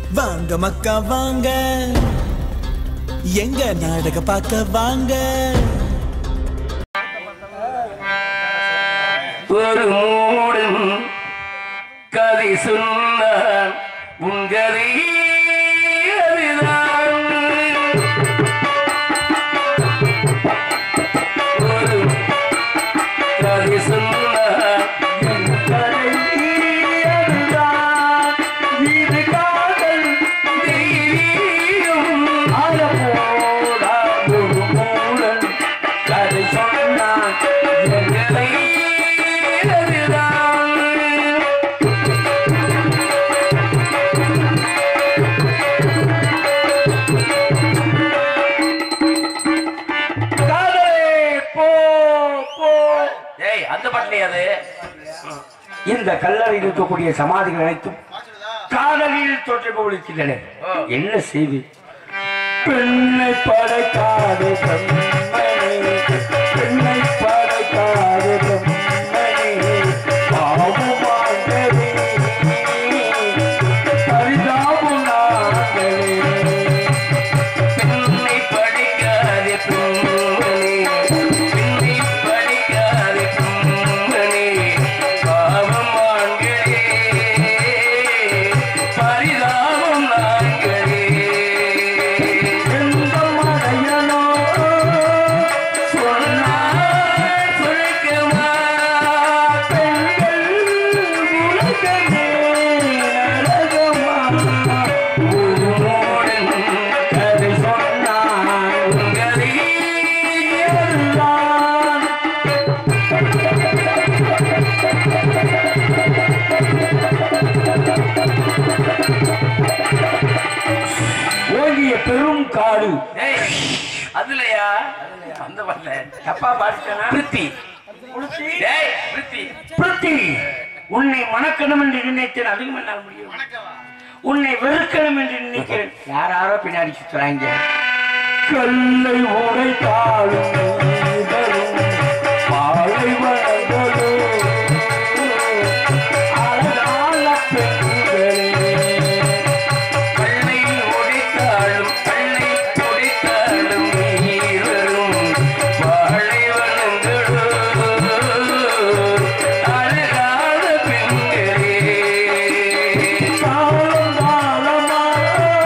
வாங்க மக்கா வாங்க எங்க நாடக பார்க்க வாங்க ஒரு மூடன் கதை சொன்னான் உன் கதை அதுதான். ஒரு கதை சொன்னான் என் கதை அதுதான். இது காதல் தெய்வீகம். அழகோடா ஒரு மூடன் கதை சொன்னான் என் கதை அதுதான். காதலே போ போ ஏய் அந்த பாட்டிலே அது இந்த கல்லறையில் இருக்கக்கூடிய சமாதிகள் அனைத்தும் காதலில் தோற்றப்படுகின்றன என்ன செய்தி பெண்ணை படைக்காது கண்மணி பெண்ணை படைக்காது கண்மணி பாவமாகவே பரிதாபம் நாங்களே பெண்ணை படிக்காதே பெண்மணி பெண்ணை படிக்காதே பெண்மணி பாவம் ஆண்களே பரிதாபம் நாங்களே எந்த மடையனோ சொன்னால் சுருக்கமா பெண்கள் உலகமே நரகமா ஒரு மூடன் கதை சொன்னான் உங்களை எல்லாம் ஓங்கிய பெரும் காடு அதுலயா அந்த வரல தப்பா பாடிட்டேனா பிரித்தி டேய் பிரித்தி பிருத்தி உன்னை மணக்கணும் என்று நினைத்தேன் அதுவும் என்னால் முடியும் உன்னை வெறுக்கணும் என்று நினைக்கிறேன் யாராரோ பின்னாடி சுத்துறாங்க கல்லை உடைத்தாலும் நீதலும் பாலைவனங்களும் அழகான பெண்களே கண்ணை உடைத்தாலும் கண்ணை உடைத்தாலும் நீரும் பாலைவனங்களும் அழகான பெண்களே காலம் காலமாக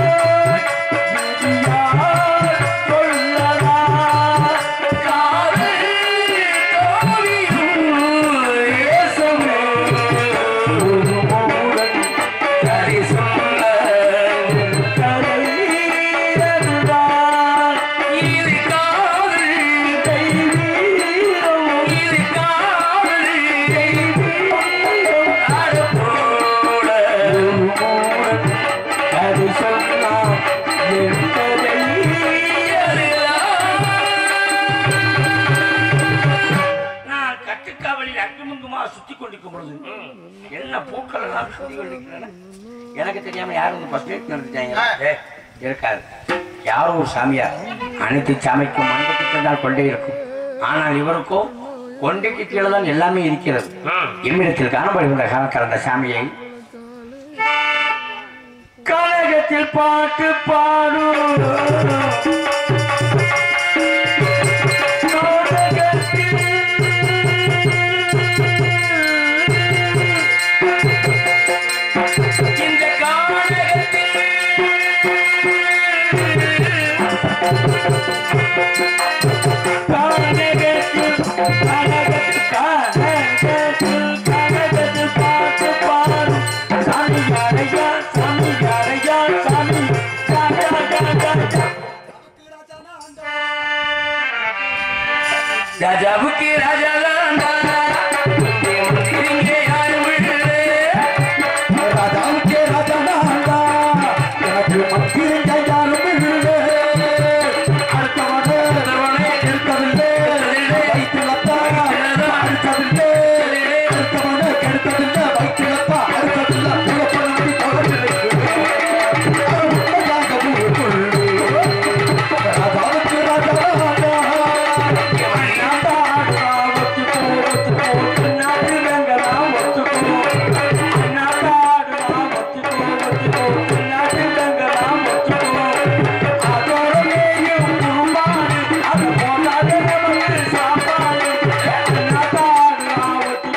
விதியால் கொள்ளடா. காதல் தோழியும் ஏசமே. ஒரு மௌனம் கதை சொல்ல கதை அதுதான். இது காதல் தெய்வீகம். இது காதல் அடப்போட ஒரு மௌனம் கதை சொன்னால் என் கதை நான் கட்டுக்காவலில் அங்குமங்குமா சுத்தி கொண்டிருக்கும் பொழுது என்ன பூக்கள் எல்லாம் சுத்தி கொண்டிருக்கின்றன எனக்கு தெரியாம யாரும் வந்து ஃபர்ஸ்ட் எய்ட் நடத்திட்டாங்க ஏய், இருக்காது யாரோ ஒரு சாமியார் அனைத்து சாமிக்கும் மண்டபத்துக்கு சென்றால் கொண்டே இருக்கும் ஆனால் இவருக்கோ கொண்டைக்கு கீழே தான் எல்லாமே இருக்கிறது இம்மிடத்தில் காணப்படுகின்ற காலத்தில் அந்த சாமியை கனகத்தில் பாட்டு பாடும் இந்த கானகத்தில் ராஜாவுக்கு ராஜா இங்கே யாரும் இல்லை ராஜாவுக்கே ராஜாதாண்டா, எனக்கு மத்தியில் கையாலும் இல்லை. அடுத்தவனே இருக்கவில்லை, வைத்திலத்தா அடுத்ததில்லை. அடுத்தவனே கெடுத்ததில்லை, வைத்திலத்தா அடுத்ததில்லை. புலப்படாது தொடர்பிருக்கு. அது உண்மையாக ஊருக்குள்ளே. ராஜாவுக்கு ராஜாதாண்டா, நாட்டாடுறா, வச்சு போட்டு போட்டு நாடு வெங்கடா.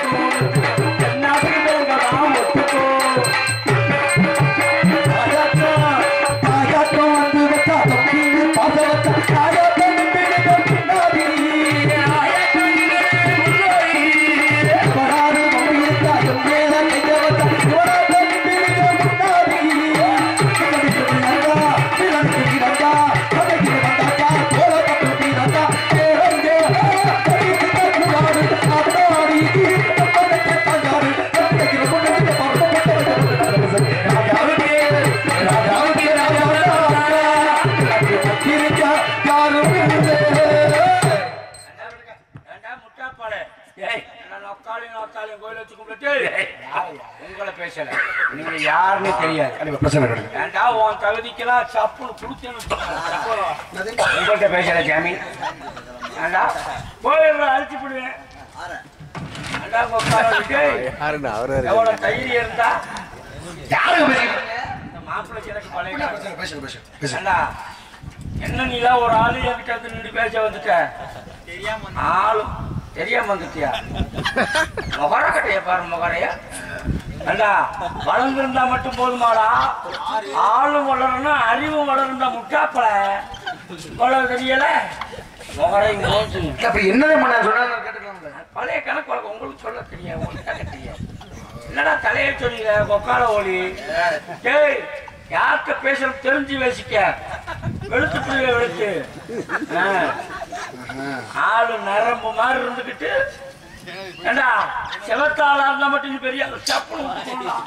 ஏண்டா முட்டாப்பாளே ஏய் நான் நொக்காளி நொக்காளியும் கோயில் வச்சு கும்பிட்டு உங்களை பேசல நீங்க யாருன்னு தெரியாது பிரச்சனை கிடையாது ஏண்டா உன் தகுதிக்கெல்லாம் சப்புன்னு குடுத்தேன்னு உங்கள்கிட்ட பேசல ஜாமி ஏண்டா கோயில்ல அழிச்சு போடுவேன் ஏண்டா உட்கார எவ்வளவு தைரியம் இருந்தா யாருங்க பேசிக்கிட்டு இந்த மாப்பிள்ளைக்கு எனக்கு பழைய காலம். பேசுங்க பேசுங்க பேசுங்க ஏண்டா என்ன நீலாம் ஒரு ஆளு என்கிட்ட வந்து நின்று பேச வந்துட்ட ஆளும் தெரியாம வந்துட்டியா முகர கட்டைய பாரு முகரைய ஏண்டா வளர்ந்திருந்தா மட்டும் போதுமாடா ஆளும் வளரணும் அறிவும் வளர்ந்தா முட்டாப்பல இவ்வளவு தெரியல முகரை மோசு அப்படி என்னதான் பண்ண சொன்னாங்க கேட்டுக்கலாம்ல பழைய கணக்கு வழக்கம் உங்களுக்கு சொல்ல தெரியும் உங்களுக்கு கேட்க தெரியும் என்னடா தலையை சொன்னீங்க கொக்கால ஓலி டேய் யார்கிட்ட பேசுறது தெரிஞ்சு பேசிக்க வெளுத்து புரிய வெளுத்து ஆ. ஆளு நரம்பு மாதிரி இருந்துகிட்டு ஏண்டா செவத்தாளா இருந்தா மட்டும் நீ பெரிய ஆளு. சப்புன்னு வந்து சொல்லலாம்.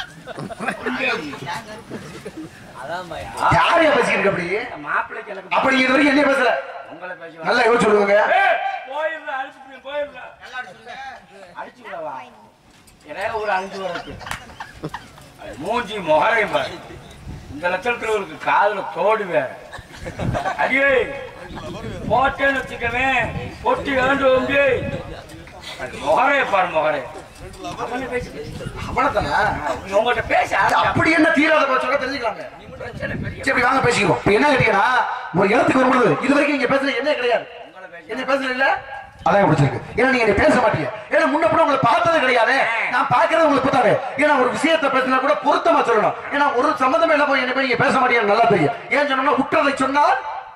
யாரையா பேசிக்கிட்டு அப்படி இந்த மாப்பிள்ளைக்கு எனக்கு அப்படி இது வரைக்கும் என்ன பேசல உங்களை பேசுவாங்க நல்லா யோசிச்சு சொல்லுவாங்க போயிருந்தா அடிச்சு போயிருந்தா அடிச்சு விடவா ஏன்னா ஒரு அஞ்சு வரக்கு மூஞ்சி முகரையும் பாரு இந்த லட்சத்துல இவருக்கு காதுல தோடு வேற அடியே போட்டேன்னு வச்சுக்கவே பொட்டி வேண்டு வந்து முகரைய பாரு முகரை அவனை பேசி அவ்வளவுதானா உங்கள்கிட்ட பேச ஆரம்பிச்சா அப்படி என்ன தீராத போச்சோட தெரிஞ்சுக்கலாமே பிரச்சனை பெரிய சரி வாங்க பேசிக்கிறோம் இப்ப என்ன கேட்டீங்கன்னா ஒரு இடத்துக்கு வரும்பொழுது இது வரைக்கும் இங்க பேசுறது என்ன கிடையாது உங்களை பேச என்ன பேசுறது இல்ல அதான் பிடிச்சிருக்கு ஏன்னா நீங்க என்னை பேச மாட்டீங்க ஏன்னா முன்ன பின்ன உங்களை பார்த்தது கிடையாது நான் பாக்குறது உங்களுக்கு புத்தாது ஏன்னா ஒரு விஷயத்தை பேசினா கூட பொருத்தமா சொல்லணும் ஏன்னா ஒரு சம்மந்தமே இல்ல போய் என்ன போய் நீங்க பேச மாட்டீங்கன்னு நல்லா தெரியும் ஏன் சொன்னோம்னா உற்றதை சொன்னால்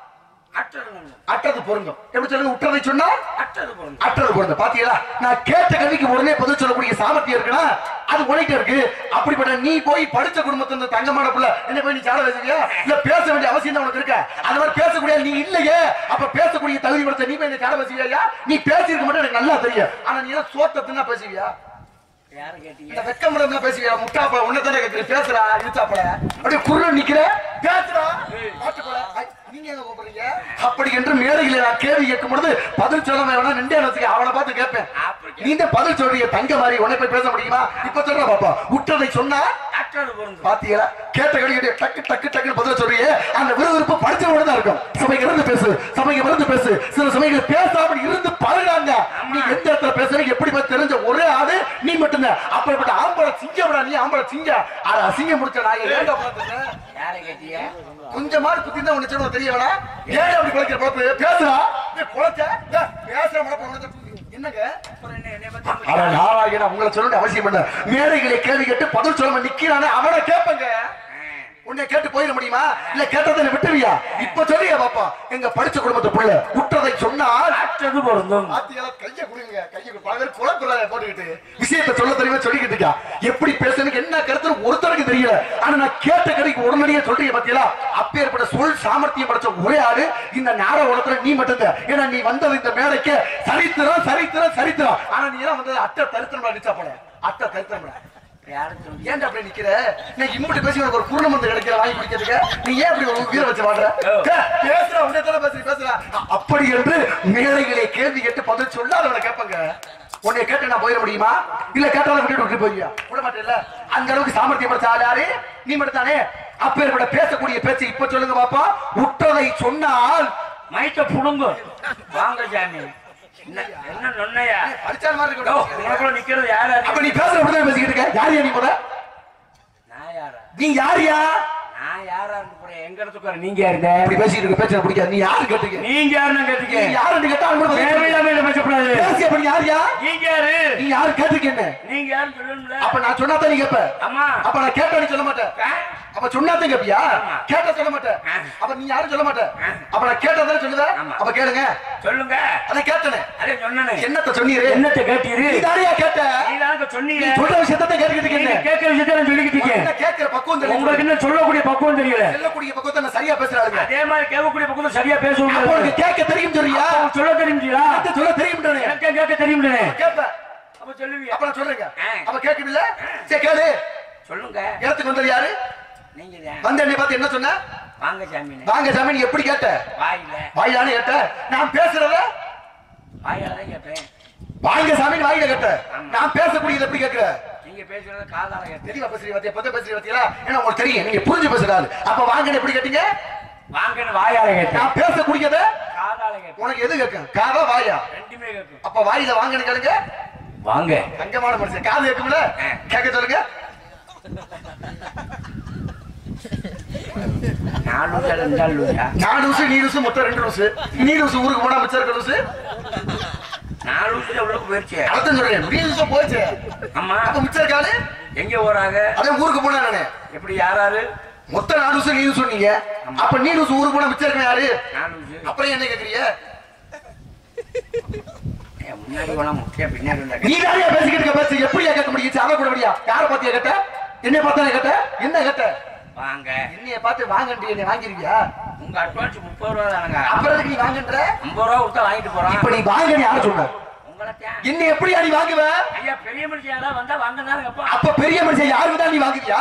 அட்டது பொண்ணு. அற்றது பொருந்தும் எப்படி சொல்லுங்க உற்றதை சொன்னால் அட்டது பொண்ணு. அற்றது பொருந்தும் பாத்தீங்களா நான் கேட்ட கல்விக்கு உடனே பதில் சொல்லக்கூடிய சாமர்த்தியம் இருக்குன்னா அது உனக்கு இருக்கு அப்படிப்பட்ட நீ போய் படிச்ச குடும்பத்துல தங்கமான புள்ள என்ன போய் நீ சாட பேசுவியா இல்ல பேச வேண்டிய அவசியம் தான் உனக்கு இருக்க அந்த மாதிரி பேசக்கூடிய நீ இல்லையே அப்ப பேசக்கூடிய தகுதி படுத்த நீ போய் என்ன சாட பேசுவியா நீ பேசியிருக்க மட்டும் எனக்கு நல்லா தெரியும் ஆனா நீ எல்லாம் சோத்தத்துனா பேசுவியா யாரை கேட்டீங்க இந்த வெக்கமுடம்னா பேசுவியா முட்டாப்பா உன்ன தானே கேட்கிறேன் பேசுறா இழுத்தாப்பல அப்படியே குருல நிக்கிற பேசுறா பாட்டுப்பட ஐ, நீங்க எங்க கூப்பிடுறீங்க அப்படி என்று மேடையில நான் கேள்வி கேட்கும் பொழுது பதில் சொல்லாம வேணா நின்றே வச்சுக்க அவனை பார்த்து கேட்பேன் அப்படி நீ இந்த பதில் சொல்றீங்க தங்க மாதிரி உன்னை போய் பேச முடியுமா இப்ப சொல்ற பாப்பா உற்றதை சொன்னா அட்டது பொண்ணு. பாத்தீங்களா கேட்ட கடிக்கிட்டே டக்கு டக்கு டக்குன்னு பதில் சொல்றீங்க அந்த விறுவிறுப்பு படிச்சவனோட தான் இருக்கும் சபைக்கு இருந்து பேசு சபைக்கு இருந்து பேசு சில சமயங்கள் பேசாம இருந்து பழகாங்க நீ எந்த இடத்துல பேசுறீங்க எப்படி பார்த்து தெரிஞ்ச ஒரே ஆளு நீ மட்டும்தான் அப்படிப்பட்ட ஆம்பளை சிங்கம்டா நீ ஆம்பளை சிங்க அட அசிங்க முடிச்ச நான் ஏன்டா பார்த்துட்டேன் யாரை கேட்டீங்க கொஞ்சமாவது புத்தி தான் உனக்கு சொல்ல தெரிய வேணா ஏன் அப்படி குலைக்கிற பார்த்து பேசுறா நீ குலைச்ச ஏய், பேசுற மனப்ப உனக்கு என்னங்க அப்புறம் என்ன என்னை பத்தி அட நாராயணா உங்களை சொல்ல வேண்டிய அவசியம் இல்ல மேடைகளை கேள்வி கேட்டு பதில் சொல்லாம நிக்கிறானே அவனை கேட்பங்க உன்னை கேட்டு போயிட முடியுமா இல்ல கேட்டதை நீ விட்டுவியா இப்ப சொல்லியா பாப்பா எங்க படிச்ச குடும்பத்து புள்ள விட்டதை சொன்னால் அட்டது பொருந்தும் பாத்தியா கைய குடுங்க கைய குடு. பல பேர் குழப்பறாங்க போட்டுக்கிட்டு விஷயத்தை சொல்ல தெரியுமா சொல்லிக்கிட்டு இருக்கா எப்படி பேசுறதுக்கு என்ன கருத்து ஒருத்தருக்கு தெரியல ஆனா நான் கேட்ட கடைக்கு உடனடியே சொல்றீங்க பாத்தீங்களா அப்பேற்பட்ட சொல் சாமர்த்தியம் படைச்ச ஒரே ஆளு இந்த நாட உலகத்துல நீ மட்டும்தான் ஏன்னா நீ வந்தது இந்த மேடைக்கு சரித்திரம் சரித்திரம் சரித்திரம் ஆனா நீ எல்லாம் வந்தது அட்டை தரித்திரம் அடிச்சா போல அட்டை தரித்திரம் யாரும் சொல்லி ஏன்டா அப்படி நிக்கிற நீ இம்முட்டு பேசி உனக்கு ஒரு பூர்ண மருந்து கிடைக்கிற வாங்கி குடிக்கிறதுக்கு நீ ஏன் அப்படி ஒரு வீர வச்சு வாடுற கே, பேசுற உடனே தானே பேசுற பேசுற அப்படி என்று மேடைகளை கேள்வி கேட்டு பதில் சொல்லாதவனை கேட்பாங்க உன்னை கேட்டு நான் போயிட முடியுமா இல்ல கேட்டாலும் விட்டு விட்டு போய்யா விட மாட்டேன்ல அந்த அளவுக்கு சாமர்த்தியம் படைச்ச ஆளு யாரு நீ மட்டும் தானே அப்பேற்பட்ட பேசக்கூடிய பேச்சு இப்ப சொல்லுங்க பாப்பா உற்றதை சொன்னால் மைக்க புடுங்க வாங்க ஜாமி என்ன என்ன நொன்னையா அடிச்சால் மாதிரி யோ, இருக்கணும். உனக்குள்ள நிக்கிறது யாரா அப்ப நீ பேசுற அப்படிதான் பேசிக்கிட்டு இருக்க யாரியா நீ முத நான் யாரா நீ யாரியா நான் யாரா இருந்து போறேன் எங்க இடத்துக்கு நீங்க யாருங்க இப்படி பேசிட்டு இருக்க பேச்சு எனக்கு பிடிக்காது நீ யாரு கேட்டீங்க நீங்க யாருன்னு நீ கேட்டீங்க யாருன்னு கேட்டா அவங்க கூட பேச- தேவையில்லாம இதை பேசக்கூடாது பேசி அப்ப நீ யாருயா நீங்க யாரு நீ யாரு கேட்டிருக்கேன்னு நீங்க யாருன்னு சொல்லணும்ல அப்ப நான் சொன்னாதான் நீ கேப்ப ஆமா அப்ப நான் கேட்டா நீ சொல்ல மாட்டேன் ஆ? அப்ப சொன்னாதான் கேப்பியா ஆமா. கேட்டா சொல்ல மாட்டேன் ஆ. அப்ப நீ யாரும் சொல்ல மாட்டேன் ஆ. அப்ப நான் கேட்டதானே சொல்லுவ ஆமா. அப்ப கேளுங்க சொல்லுங்க அதான் கேட்டனே அதே சொன்னனே என்னத்த சொன்னீரு என்னத்தை கேட்டீரு நீ தானையா கேட்ட நீ தானங்க நீ சொன்னீங்க சொல்ற விஷயத்தை கேட்டுக்கிட்டு நீங்க இருக்கேன் கேட்கிற விஷயத்தை நான் சொல்லிக்கிட்டு இருக்கேன் என்ன கேட்கிற பக்குவம் தெரியல உங்களுக்கு என்ன சொல்லக்கூடிய பக்குவம் தெரியல செல்லக்கூடிய பக்குவத்தை நான் சரியா பேசுறாங்க அதே மாதிரி கேட்கக்கூடிய பக்குவம் சரியா அப்ப பேசுவோம் உனக்கு கேட்க தெரியும் சொல்றியா சொல்ல தெரியுங்களா கேட்க சொல்ல தெரியும் எனக்கு கேட்க தெரியும் கேப்ப அப்ப சொல்லுவீங்க அப்ப நான் சொல்றேங்க ஆ. அப்ப கேட்கவில்ல சரி கேளு சொல்லுங்க இடத்துக்கு வந்தது யாரு நீங்க தான் வந்த என்னை பார்த்து என்ன சொன்ன வாங்க சாமி வாங்க சாமி நீ எப்படி கேட்ட வாயில வாயிலான்னு கேட்ட நான் பேசுறத வாயில தான் கேட்பேன் வாங்க சாமி வாயில கேட்ட நான் பேசக்கூடியது எப்படி கேட்கிற நீங்க பேசுறது காதால கேட்பேன் தெரியல பேசுறீங்க பத்தியா பத்த பேசுறீங்க பத்தியா ஏன்னா உங்களுக்கு தெரியும் நீங்க புரிஞ்சு பேசுறாரு அப்ப வாங்கன்னு எப்படி கேட்டீங்க வாங்கன்னு வாயால கேட்பேன் நான் பேசக்கூடியத காதால கேட்பேன் உனக்கு எது கேட்கும் காதா வாயா ரெண்டுமே கேட்கும் அப்ப வாயில வாங்கன்னு கேளுங்க வாங்க தங்கமான மனுஷன் காது கேட்கும்ல கேட்க சொல்லுங்க நாலு லூசா ரெண்டா லூசா நாலு லூசு நீ லூசு மொத்தம் ரெண்டு லூசு நீ லூசு ஊருக்கு போனா மிச்சம் இருக்க லூசு நாலு லூசுல உள்ளுக்கு போயிருச்சு அதான் சொல்றேன் நீ லூசு போச்சு ஆமா அப்ப மிச்சம் இருக்காது எங்க போறாங்க அதே ஊருக்கு போனா நானே எப்படி யாராரு மொத்த நாலு லூசு நீ லூசு சொன்னீங்க அப்ப நீ லூசு ஊருக்கு போனா மிச்சம் இருக்க யாரு நாலு லூசு அப்புறம் என்ன கேக்குறீங்க ஏன் முன்னாடி போனா முக்கிய பின்னாடி இருந்தா நீ நிறைய பேசிக்கிட்டு இருக்க பேசு எப்படியா கேட்க முடியும் அதை கூட முடியா யாரை பார்த்தியா கேட்ட என்ன பார்த்தா கேட்ட என்ன கேட்ட வாங்க என்னைய பார்த்து வாங்கண்டி என்னை வாங்கிருக்கியா உங்க அட்வான்ஸ் முப்பது ரூபா தானுங்க அப்புறம் எதுக்கு நீ வாங்கன்ற ஐம்பது ரூபா கொடுத்தா வாங்கிட்டு போறான் இப்ப நீ வாங்கன்னு யார சொன்ன உங்களை தான் என்ன எப்படியா நீ வாங்குவ ஐயா பெரிய மனுஷன் யாராவது வந்தா வாங்க தானே அப்பா அப்ப பெரிய மனுஷன் யாருக்கு தான் நீ வாங்குவியா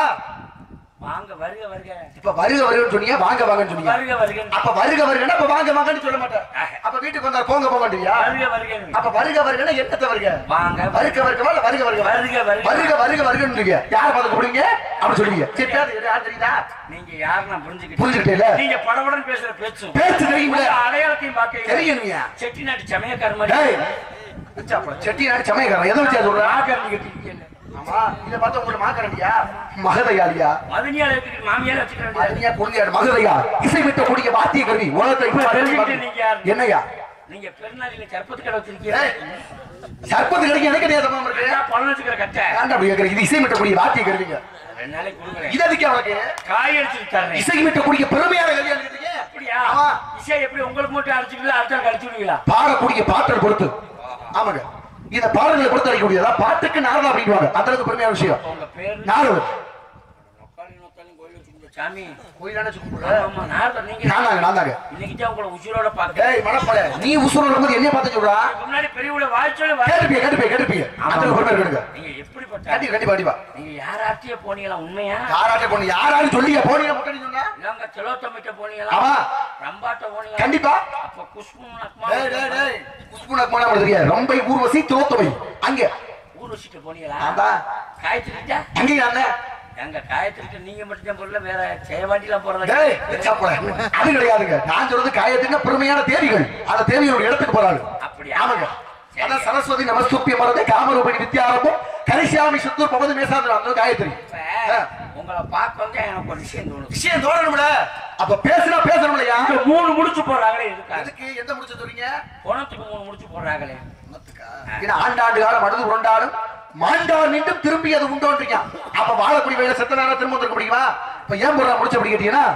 வாங்க வருக வருக இப்ப வருக வருகன்னு சொன்னீங்க வாங்க வாங்கன்னு சொன்னீங்க வருக வருக அப்ப வருக வருகன்னா அப்ப வாங்க வாங்கன்னு சொல்ல மாட்டேன் அப்ப வீட்டுக்கு வந்தா போங்க போங்கன்றியா வருக வருக அப்ப வருக வருகன்னா என்னத்த வருக வாங்க வருக வருகமா இல்ல வருக வருக வருக வருக வருக வருக வருகன்றீங்க யார பார்த்து கூப்பிடுங்க அப்படி சொல்லுவீங்க சரி பேரு யார் தெரியுதா நீங்க யாரு நான் புரிஞ்சுக்கிட்டேன் புரிஞ்சுக்கிட்டேல நீங்க படபடன்னு பேசுற பேச்சு பேச்சு தெரியுமில்ல? உங்க அடையாளத்தையும் பார்க்க தெரியுங்க செட்டிநாட்டு சமயக்கார டேய் மாதிரி செட்டி நாடு சமயக்காரன் எதை வச்சா சொல்ற மாக்காரன் கட்டிருக்கீங்க ஆமா இத பார்த்தா உங்களுக்கு மாக்கறண்டியா மகதையாலியா மதுனியால வச்சுக்கிட்டு மாமியால வச்சுக்கிறேன் மகதையா குழந்தையாடு மகதையா இசை விட்ட கூடிய வாத்திய கருவி உலகத்தை இப்ப தெரிஞ்சுக்கிட்டு நீங்க யாரு? என்னையா நீங்க பெருநாளில சர்ப்பத்து கடை வச்சிருக்கீங்க ஏய், சர்ப்பத்து கிடைக்கும் எனக்கு கிடையாது மாமா இருக்கு பழம் வச்சுக்கிற கட்டை ஏன்டா அப்படி கேக்குற? இது இசை விட்ட கூடிய வாத்திய கருவிங்க ரெண்டு நாளைக்கு கொடுக்குறேன் இது அதுக்கு அவனுக்கு காய் அடிச்சுட்டு தர்றேன் இசை விட்ட கூடிய பெருமையான கருவியா இருக்கீங்க அப்படியா ஆமா இசை எப்படி உங்களுக்கு மட்டும் அடிச்சுக்கலாம் அடுத்த அடிச்சு விடுவீங்களா பாடக்கூடிய பாட்டல் பொறுத்து ஆமாங்க இந்த பாடல்களை பொறுத்து அடிக்கக்கூடியதா பாட்டுக்கு நாரதா அப்படிங்குவாங்க அந்த அளவுக்கு பெருமையான விஷயம் உங்க பேர் நாரது நொக்காளி நொக்காளின்னு கோயில் வச்சுக்கோங்க சாமி கோயிலான சுக்குள்ள ஆமா நாரதர் நீங்க நான் தாங்க நான் தாங்க இன்னைக்கு தான் உங்களை உயிரோட பாக்க ஏய் மனப்பட நீ உசுரோட இருக்கும்போது என்ன பார்த்து சொல்றா முன்னாடி பெரியவுல வாய்ச்சொல்லி வா- கேட்டுப்பீங்க கேட்டுப்பீங்க கேட்டுப்பீங்க அந்த அளவுக்கு பெருமை இருக்குங்க நீங்க எப்படிப்பட்ட கண்டிப்பா கண்டிப்பா கண்டிப்பா நீங்க யாராட்டியே போனீங்களா உண்மையா யாராட்ட பொண்ணு யாராலும் சொல்லியா போனீங்க முட்டை சொன்னா இல்லங்க திலோத்தமிட்ட போனீங்களா ஆமா ரம்பாட்ட போனீங்களா கண்டிப்பா அப்ப குஷ்பு டேய் டேய் டேய் குஷ்புனக்கு போனா உங்களுக்கு தெரியாது ரொம்ப ஊர்வசி தோத்தவை அங்க ஊர் வச்சுட்டு போனீங்களா ஆமா காயத்ரிட்டா அங்க அண்ணன் எங்க காயத்ரிட்ட நீங்க மட்டும் தான் போறல வேற ஜெயவாண்டிலாம் போறதா டேய் சாப்பிட அது கிடையாதுங்க நான் சொல்றது காயத்தின் பெருமையான தேவிகள் அந்த தேவியோட இடத்துக்கு போறாரு அப்படியா? ஆமாங்க அதான் சரஸ்வதி நமஸ்துப்பிய மரதே காமரூபணி வித்யாரம்பம் கரிசியாமி சுத்தூர் பவது மேசாந்திரம் அந்த காயத்ரி இப்ப ஆ. உங்களை பார்க்க வந்து எனக்கு ஒரு விஷயம் தோணுது விஷயம் தோணணும்ல அப்ப பேசுனா பேசணும்லையா இங்க மூணு முடிச்சு போடுறாங்களே இருக்காது அதுக்கு எந்த முடிச்சு சொல்றீங்க குணத்துக்கு மூணு முடிச்சு போடுறாங்களே ஏன்னா ஆண்டாண்டு காலம் அழுது உருண்டாலும் மாண்டார் மீண்டும் திரும்பி அது உண்டோன்றீங்க அப்ப வாழக்கூடிய வயல செத்த நேரம் திரும்ப வந்துருக்க முடியுமா இப்ப ஏன் போடுறா முடிச்சு அப்படி கேட்டீங்கன்னா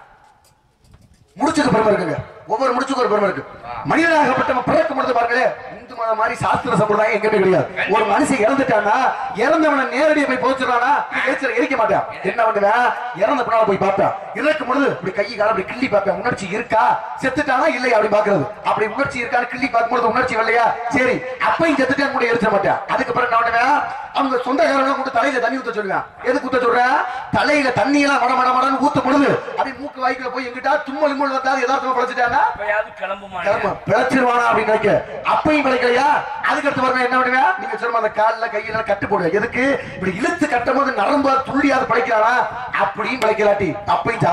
முடிச்சுக்கு பெருமை இருக்குங்க ஒவ்வொரு முடிச்சுக்கு ஒரு பெருமை இருக்கு மனிதனாகப்பட்டவன் பிறக்கும் பொழுது பாருங்களே இந்து மதம் மாதிரி சாஸ்திர சம்பிரதாயம் எங்கேயுமே கிடையாது ஒரு மனுஷன் இறந்துட்டானா இறந்தவனை நேரடியா போய் போச்சுறானா எரிச்சல எரிக்க மாட்டான் என்ன பண்ணுவேன் இறந்த பின்னால போய் பார்ப்பேன் இறக்கும் பொழுது இப்படி கை காலம் அப்படி கிள்ளி பார்ப்பேன் உணர்ச்சி இருக்கா செத்துட்டானா இல்லையா அப்படி பாக்குறது அப்படி உணர்ச்சி இருக்கான்னு கிள்ளி பார்க்கும்போது உணர்ச்சி வரலையா சரி அப்பையும் செத்துட்டான் கூட எரிச்ச மாட்டேன் அதுக்கப்புறம் என்ன பண்ணுவேன் அவங்க சொந்தக்காரங்க கூட தலையில தண்ணி ஊத்த சொல்லுவேன் எதுக்கு ஊத்த சொல்றேன் தலையில தண்ணி எல்லாம் மட மட மடன்னு ஊத்தும் பொழுது அப்படி மூக்கு வாய்க்குள்ள போய் எங்கிட்டா தும்மல் இம்மல் வந்தாலும் யதார்த்தமா பழச்சிட்டாங்க இப்பயாவது கிளம்புமா கிளம்ப பிழைச்சிருவானா அப்படின்னு நினைக்க அப்பையும் பிழைக்கலையா அதுக்கடுத்து வரணும் என்ன பண்ணுவேன் நீங்க சொல்லுமா அந்த கால்ல கையில கட்டு போடுவேன் எதுக்கு இப்படி இழுத்து கட்டும் போது நரம்பு துள்ளியாவது பிழைக்கிறானா அப்படியும் பிழைக்கலாட்டி அப்பையும் சாகுறான்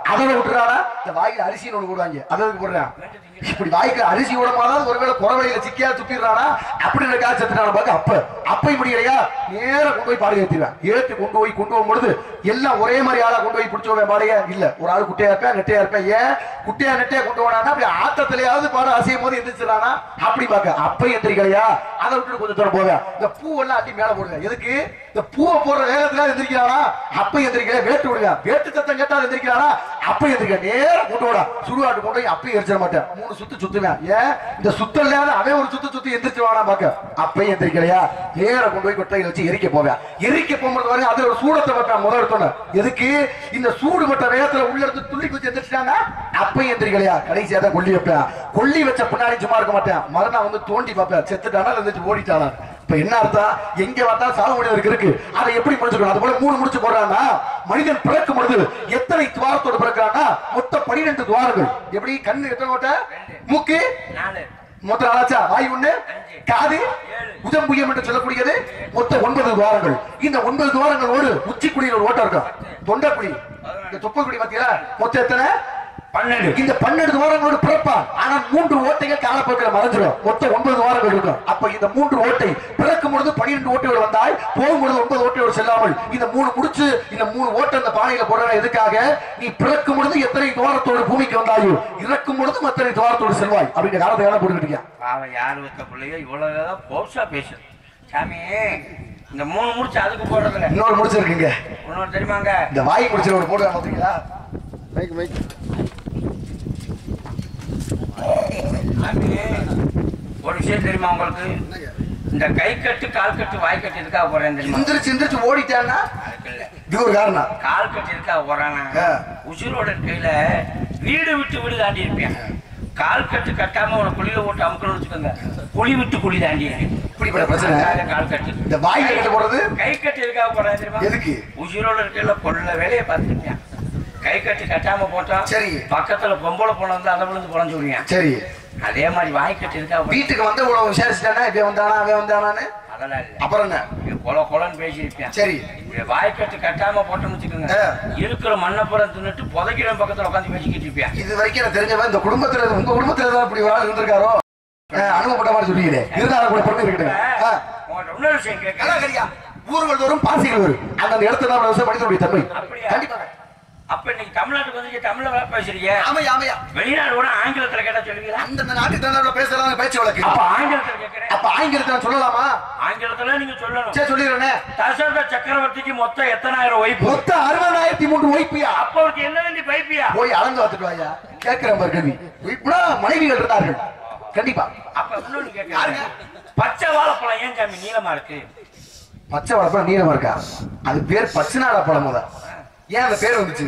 அதோட விட்டுறானா இந்த வாயில அரிசின்னு ஒண்ணு போடுவாங்க அதற்கு போடுறான் இப்படி வாய்க்கு அரிசி விடமாதான் ஒருவேளை குறவழியில சிக்கியா துப்பிடுறானா அப்படி இருக்கா செத்துட்டான பாக்க அப்ப அப்ப முடியலையா நேரா கொண்டு போய் பாடகை ஏத்திடுவேன் ஏத்தி கொண்டு போய் கொண்டு போகும் பொழுது எல்லாம் ஒரே மாதிரி ஆளா கொண்டு போய் பிடிச்சவன் பாடகை இல்ல ஒரு ஆள் குட்டையா இருப்பேன் நெட்டையா இருப்பேன் ஏன் குட்டையா நெட்டையா கொண்டு போனானா அப்படி ஆத்தத்திலேயாவது பாட அசையும் போது எந்திரிச்சிடானா அப்படி பாக்க அப்ப எந்திரிக்கலையா அதை விட்டு கொஞ்சம் தூரம் போவேன் இந்த பூவெல்லாம் அட்டி மேல போடுங்க எதுக்கு இந்த பூவை போடுற வேகத்துல எந்திரிக்கிறானா அப்ப எந்திரிக்கல வேட்டு விடுங்க வேட்டு சத்தம் கேட்டா எந்திரிக்கிறானா அப்ப எந்திரிக்க நேரம் கொண்டு விடா சுடுகாட்டு கொண்டு போய் அப்பயும் எரிச்சிட மாட்டேன் மூணு சுத்து சுத்துவேன் ஏன் இந்த சுத்தம் இல்லாத அவன் ஒரு சுத்து சுத்தி எந்திரிச்சு வானா பாக்க அப்பயும் எந்திரிக்கலையா நேரம் கொண்டு போய் கொட்டையில வச்சு எரிக்க போவேன் எரிக்க போகும்போது வரைக்கும் அதுல ஒரு சூடத்தை வைப்பேன் முதல் எடுத்தோன்னு எதுக்கு இந்த சூடு பட்ட வேகத்துல உள்ள இருந்து துள்ளி குச்சி எந்திரிச்சிட்டாங்க அப்பயும் எந்திரிக்கலையா கடைசியா தான் கொல்லி வைப்பேன் கொல்லி வச்ச பின்னாடி சும்மா இருக்க மாட்டேன் மறுநாள் வந்து தோண்டி பார்ப்பேன் செத்துட்டானா இருந்துச்சு ஓடிட்டானா இப்ப என்ன அர்த்தம் எங்க பார்த்தா சாவு மனிதருக்கு இருக்கு அதை எப்படி முடிச்சுக்கணும் அது போல மூணு முடிச்சு போடுறான்னா மனிதன் பிறக்கும் பொழுது எத்தனை துவாரத்தோடு பிறக்கிறான்னா மொத்தம் பனிரெண்டு துவாரங்கள் எப்படி கண்ணு எத்தனை ஓட்ட மூக்கு நாலு மொத்தம் நாளாச்சா வாய் ஒண்ணு காது உதம்புயம் என்று சொல்லக்கூடியது மொத்தம் ஒன்பது துவாரங்கள் இந்த ஒன்பது துவாரங்களோடு உச்சிக்குடியில் ஒரு ஓட்டம் இருக்கும் தொண்டைக்குடி இந்த தொப்பக்குடி பாத்தீங்களா மொத்தம் எத்தனை பன்னெண்டு இந்த பன்னெண்டு வாரங்களோடு பிறப்பான் ஆனா மூன்று ஓட்டைகள் காலப்போக்கில் மறைஞ்சிடும் மொத்தம் ஒன்பது வாரங்கள் இருக்கும் அப்ப இந்த மூன்று ஓட்டை பிறக்கும் பொழுது பன்னிரெண்டு ஓட்டைகள் வந்தால் போகும் பொழுது ஒன்பது ஓட்டையோடு செல்லாமல் இந்த மூணு முடிச்சு இந்த மூணு ஓட்டை இந்த பானையில போடுற எதுக்காக நீ பிறக்கும் பொழுது எத்தனை துவாரத்தோடு பூமிக்கு வந்தாயோ இறக்கும் பொழுதும் எத்தனை துவாரத்தோடு செல்வாய் அப்படிங்கிற காலத்தை வேலை போட்டுக்கிட்டு பாவம் யார் வைத்த பிள்ளையோ இவ்வளவுதான் போர்ஸா பேசுது சாமி இந்த மூணு முடிச்சு அதுக்கு போடுறதுல இன்னொரு முடிச்சு இருக்குங்க இன்னொரு தெரியுமாங்க இந்த வாய் முடிச்சு ஒரு போடுவாங்க பாத்தீங்களா சாமி ஒரு விஷயம் தெரியுமா உங்களுக்கு இந்த கை கட்டு கால் கட்டு வாய் கட்டு எதுக்காக போறேன் தெரியுமா எந்திரிச்சு எந்திரிச்சு ஓடிட்டான்னா அதுக்கு இல்ல இது ஒரு காரணம் கால் கட்டு எதுக்காக போறானா ஆ. உசுரோட கையில வீடு விட்டு வீடு தாண்டி இருப்பேன் கால் கட்டு கட்டாம உன குழியில போட்டு அமுக்கணும்னு வச்சுக்கோங்க குழி விட்டு குழி தாண்டி இருக்கேன் இப்படிப்பட்ட பிரச்சனை அதுக்காக கால் கட்டு இந்த வாய் கட்டு போடுறது கை கட்டு எதுக்காக போறேன் தெரியுமா எதுக்கு? உசுரோட இருக்கையில கொள்ள வேலையை பார்த்துருப்பேன் கை கட்டு கட்டாம போட்டா சரி. பக்கத்துல பொம்பளை பொண்ணு வந்து அதை விழுந்து பொழஞ்சு விடுவேன் சரி அதே மாதிரி வாய் கட்டு எதுக்காக போறேன்? வீட்டுக்கு வந்து உணவு விசாரிச்சுட்டானா இவன் வந்தானா அவன் வந்தானான்னு அதெல்லாம் இல்ல அப்புறம் என்ன இது கொல கொலன்னு பேசியிருப்பேன் சரி இப்படி வாய்க்கட்டு கட்டாம போட்டோம்னு வச்சுக்கோங்க ஆ. இருக்கிற மண்ணப்புறம் தின்னுட்டு புதைக்கிற பக்கத்துல உட்காந்து பேசிக்கிட்டு இருப்பேன் இது வரைக்கும் எனக்கு தெரிஞ்சவன் இந்த குடும்பத்துல உங்க குடும்பத்துல தான் இப்படி ஒரு ஆள் இருந்திருக்காரோ அஹ், அனுபவப்பட்ட மாதிரி சொல்லிக்கிறே இருந்தாலும் கூட பொறுமை இருக்கட்டும் ஆ. உங்கள்ட்ட இன்னொரு விஷயம் அதான் கேட்கறேன் சரியா ஊர்கள் தோறும் பாசிகள் வரும் அந்த அந்த இடத்துல தான் விவசாயம் மனிதனுடைய தன்மை அப்படியா? கண்டிப்பாக அப்ப இன்னைக்கு தமிழ்நாட்டுக்கு வந்து தமிழ்ல வேலை பேசுறீங்க ஆமையா ஆமையா வெளிநாடு கூட ஆங்கிலத்துல கேட்டா சொல்லுவீங்களா அந்தந்த நாட்டுக்கு தகுந்த பேசலாம் பேச்சு வழக்கு அப்ப ஆங்கிலத்துல கேட்கறேன் அப்ப ஆங்கிலத்தை நான் சொல்லலாமா ஆங்கிலத்துல நீங்க சொல்லணும் சரி சொல்லிடுறேனே தசரத சக்கரவர்த்திக்கு மொத்தம் எத்தனாயிரம் ஒய்ப்பு மொத்தம் அறுபதாயிரத்தி மூன்று ஒய்ப்பியா அப்ப அவருக்கு என்ன வேண்டி பைப்பியா போய் அளந்து பார்த்துட்டு வாயா கேட்கிற மாதிரி கேள்வி ஒய்ப்புனா மனைவிகள் இருந்தார்கள் கண்டிப்பா அப்ப இன்னொன்னு கேட்கறேன் பச்சை வாழைப்பழம் ஏன் சாமி நீளமா இருக்கு பச்சை வாழைப்பழம் நீளமா இருக்கா அது பேர் பச்சை நாடா பழம் முத ஏன் அந்த பேர் வந்துச்சு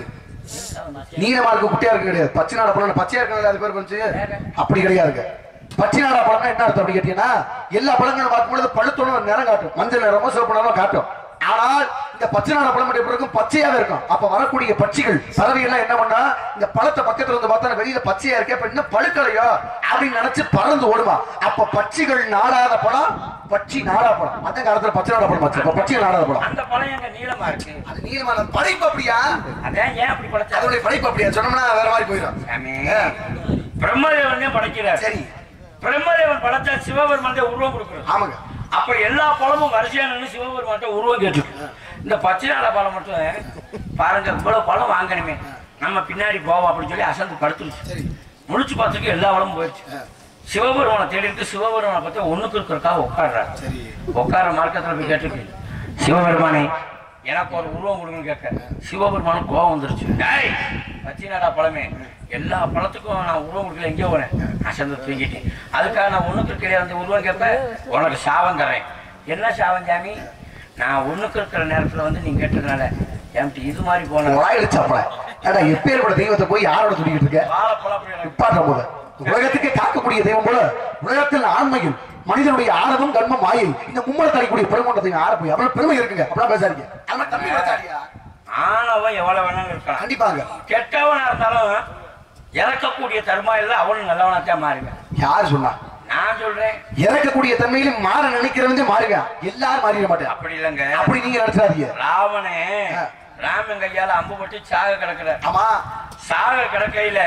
நீளமா இருக்கு குட்டியா இருக்கு கிடையாது பச்சை நாடா பழம் பச்சையா இருக்கனால அது பேர் வந்துச்சு அப்படி கிடையாது பச்சை நாடா பழம்னா என்ன அர்த்தம் அப்படி கேட்டீங்கன்னா எல்லா பழங்களும் பார்க்கும்பொழுது பழுத்தோட ஒரு நிறம் காட்டும் மஞ்சள் நிறமோ சிவப்பு நிறமோ காட்டும் ஆனால் இந்த பச்சை நாடா பழம் எப்படி இருக்கும் பச்சையாவே இருக்கும் அப்ப வரக்கூடிய பட்சிகள் பறவை எல்லாம் என்ன பண்ணா இந்த பழத்தை பக்கத்துல வந்து பார்த்தா வெளியில பச்சையா இருக்கே அப்ப இன்னும் பழுக்கலையோ அப்படின்னு நினைச்சு பறந்து ஓடுமா அப்ப பட்சிகள் நாடாத பழம் பட்சி நாடா பழம் அந்த காலத்துல பச்சை நாடா பழம் வச்சு அப்ப பட்சிகள் நாடாத பழம் அந்த பழம் எங்க நீளமா இருக்கு அது நீளமான படைப்பு அப்படியா அதான் ஏன் அப்படி படைச்சா அதனுடைய படைப்பு அப்படியா சொன்னோம்னா வேற மாதிரி போயிடும் சாமி ஆ. பிரம்மதேவனே படைக்கிறார் சரி பிரம்மதேவன் படைச்சா சிவபெருமான் உருவம் கொடுக்குறது ஆமாங்க அப்ப எல்லா பழமும் வரிசையா நின்று சிவபெருமான் உருவம் கேட்டு இந்த பச்சை நாள பழம் மட்டும் பாருங்க இவ்வளவு பழம் வாங்கணுமே நம்ம பின்னாடி போவோம் அப்படின்னு சொல்லி அசந்து படுத்துருச்சு முழிச்சு பார்த்துக்கு எல்லா பழமும் போயிடுச்சு சிவபெருமானை தேடிட்டு சிவபெருமானை பத்தி ஒண்ணுக்கு இருக்கிறக்காக உட்காடுறாரு உட்கார மார்க்கத்துல போய் கேட்டுருக்கு சிவபெருமானே எனக்கு ஒரு உருவம் கொடுங்கன்னு கேட்க சிவபெருமானுக்கு கோவம் வந்துருச்சு டேய் பச்சினாடா பழமே எல்லா பழத்துக்கும் நான் உருவம் கொடுக்கல எங்கேயோ போனேன் அசந்து தூங்கிட்டேன் அதுக்காக நான் ஒண்ணுக்கு கிடையாது அந்த உருவம் கேட்பேன் உனக்கு சாபம் தரேன் என்ன சாபம் சாமி நான் ஒண்ணுக்கு இருக்கிற நேரத்துல வந்து நீங்க கேட்டதுனால என்கிட்ட இது மாதிரி போன வாயிடுச்சாப்பல ஏடா எப்பேற்பட தெய்வத்தை போய் யாரோட சொல்லிக்கிட்டு இருக்க வாழைப்பழம் அப்படி எனக்கு இப்பாட்ட போல உலகத்துக்கே காக்கக்கூடிய தெய்வம் போல உலகத்தில் ஆண்மையும் மனிதனுடைய ஆணவம் கண்மம் மாயை இந்த மும்மலை தரக்கூடிய பெருமண்டத்தை ஆற போய் அவ்வளவு பெருமை இருக்குங்க அப்படிலாம் பேசாதீங்க அதெல்லாம் தம்பி பேசாதீங்க ஆணவம் எவ்வளவு வேணாலும் இருக்கலாம் கண்டிப்பாங்க கெட்டவனா இருந்தாலும் இறக்கக்கூடிய தருமாயில் அவனும் நல்லவனாத்தான் மாறுவேன் யார் சொன்னா நான் சொல்றேன் இறக்கக்கூடிய தன்மையில மாற நினைக்கிறவங்க மாறுங்க எல்லாரும் மாறிட மாட்டேன் அப்படி இல்லைங்க அப்படி நீங்க நினைச்சாதீங்க ராவணே ஆ. ராமன் கையால அம்பு பட்டு சாக கிடக்குற ஆமா சாக கிடக்கையில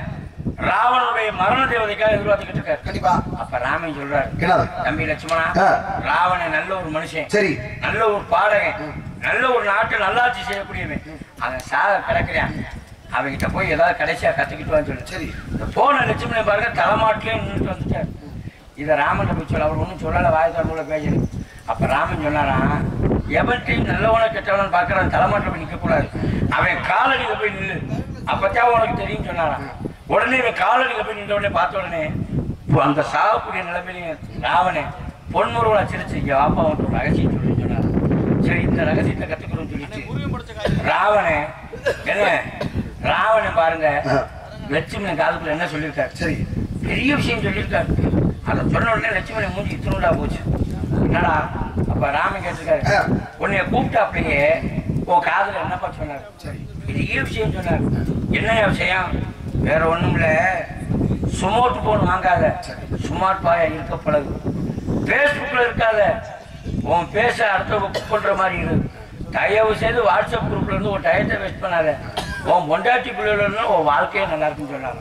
ராவணனுடைய மரண தேவதைக்காக எதிர்பார்த்துக்கிட்டு இருக்காரு கண்டிப்பா அப்ப ராமன் சொல்றாரு என்னது தம்பி லட்சுமணா ஆ. ராவணன் நல்ல ஒரு மனுஷன் சரி நல்ல ஒரு பாடகன் நல்ல ஒரு நாட்டை நல்லாட்சி செய்யக்கூடியவன் அவன் சாக கிடக்குறான் அவன்கிட்ட போய் ஏதாவது கடைசியா கத்துக்கிட்டு வான்னு சொல்லு சரி இந்த போன லட்சுமணன் பாருங்க தலைமாட்டிலே நின்றுட்டு வந்துட்டார் இதை ராமன் போய் சொல்ல அவர் ஒன்றும் சொல்லலை வாய் தரமுள்ள பேசணும் அப்ப ராமன் சொன்னாராம் எவன்ட்டையும் நல்லவன கெட்டவனு பார்க்கறான் தலைமாட்டில் போய் நிற்கக்கூடாது அவன் காலடியில் போய் நில்லு அப்பத்தான் உனக்கு தெரியும் சொன்னாராம் உடனே இவன் காலடியில் போய் நின்ற உடனே பார்த்த உடனே இப்போ அந்த சாகக்கூடிய நிலைமையிலையும் ராவணன் பொன்முருவனை சிரிச்சு இங்க வாப்பா அவன்ட்டு ஒரு ரகசியம் சொல்லி சொன்னாராம் சரி இந்த ரகசியத்தை கத்துக்கிறோம்னு சொல்லிட்டு ராவணன் என்ன ராவணன் பாருங்க லட்சுமணன் காலத்துல என்ன சொல்லியிருக்காரு சரி பெரிய விஷயம் சொல்லியிருக்காரு அதை சொன்ன உடனே லட்சுமணன் மூஞ்சி இத்தனுடா போச்சு என்னடா அப்ப ராமன் கேட்டிருக்காரு ஆ. உன்னைய கூப்பிட்டாப்லயே உன் காதுல என்னப்பா சொன்னார் சரி பெரிய விஷயம் சொன்னார் என்ன விஷயம் வேற ஒண்ணும் இல்ல சுமோட்டு போன் வாங்காத சுமார்ட் பாயா இருக்க பழகு பேஸ்புக்ல இருக்காத உன் பேச அடுத்தவங்க புக் பண்ற மாதிரி இரு தயவு செய்து வாட்ஸ்அப் குரூப்ல இருந்து ஒரு டயத்தை வேஸ்ட் பண்ணாத உன் பொண்டாட்டி பிள்ளைல இருந்து உன் வாழ்க்கையே நல்லா இருக்குன்னு சொன்னாங்க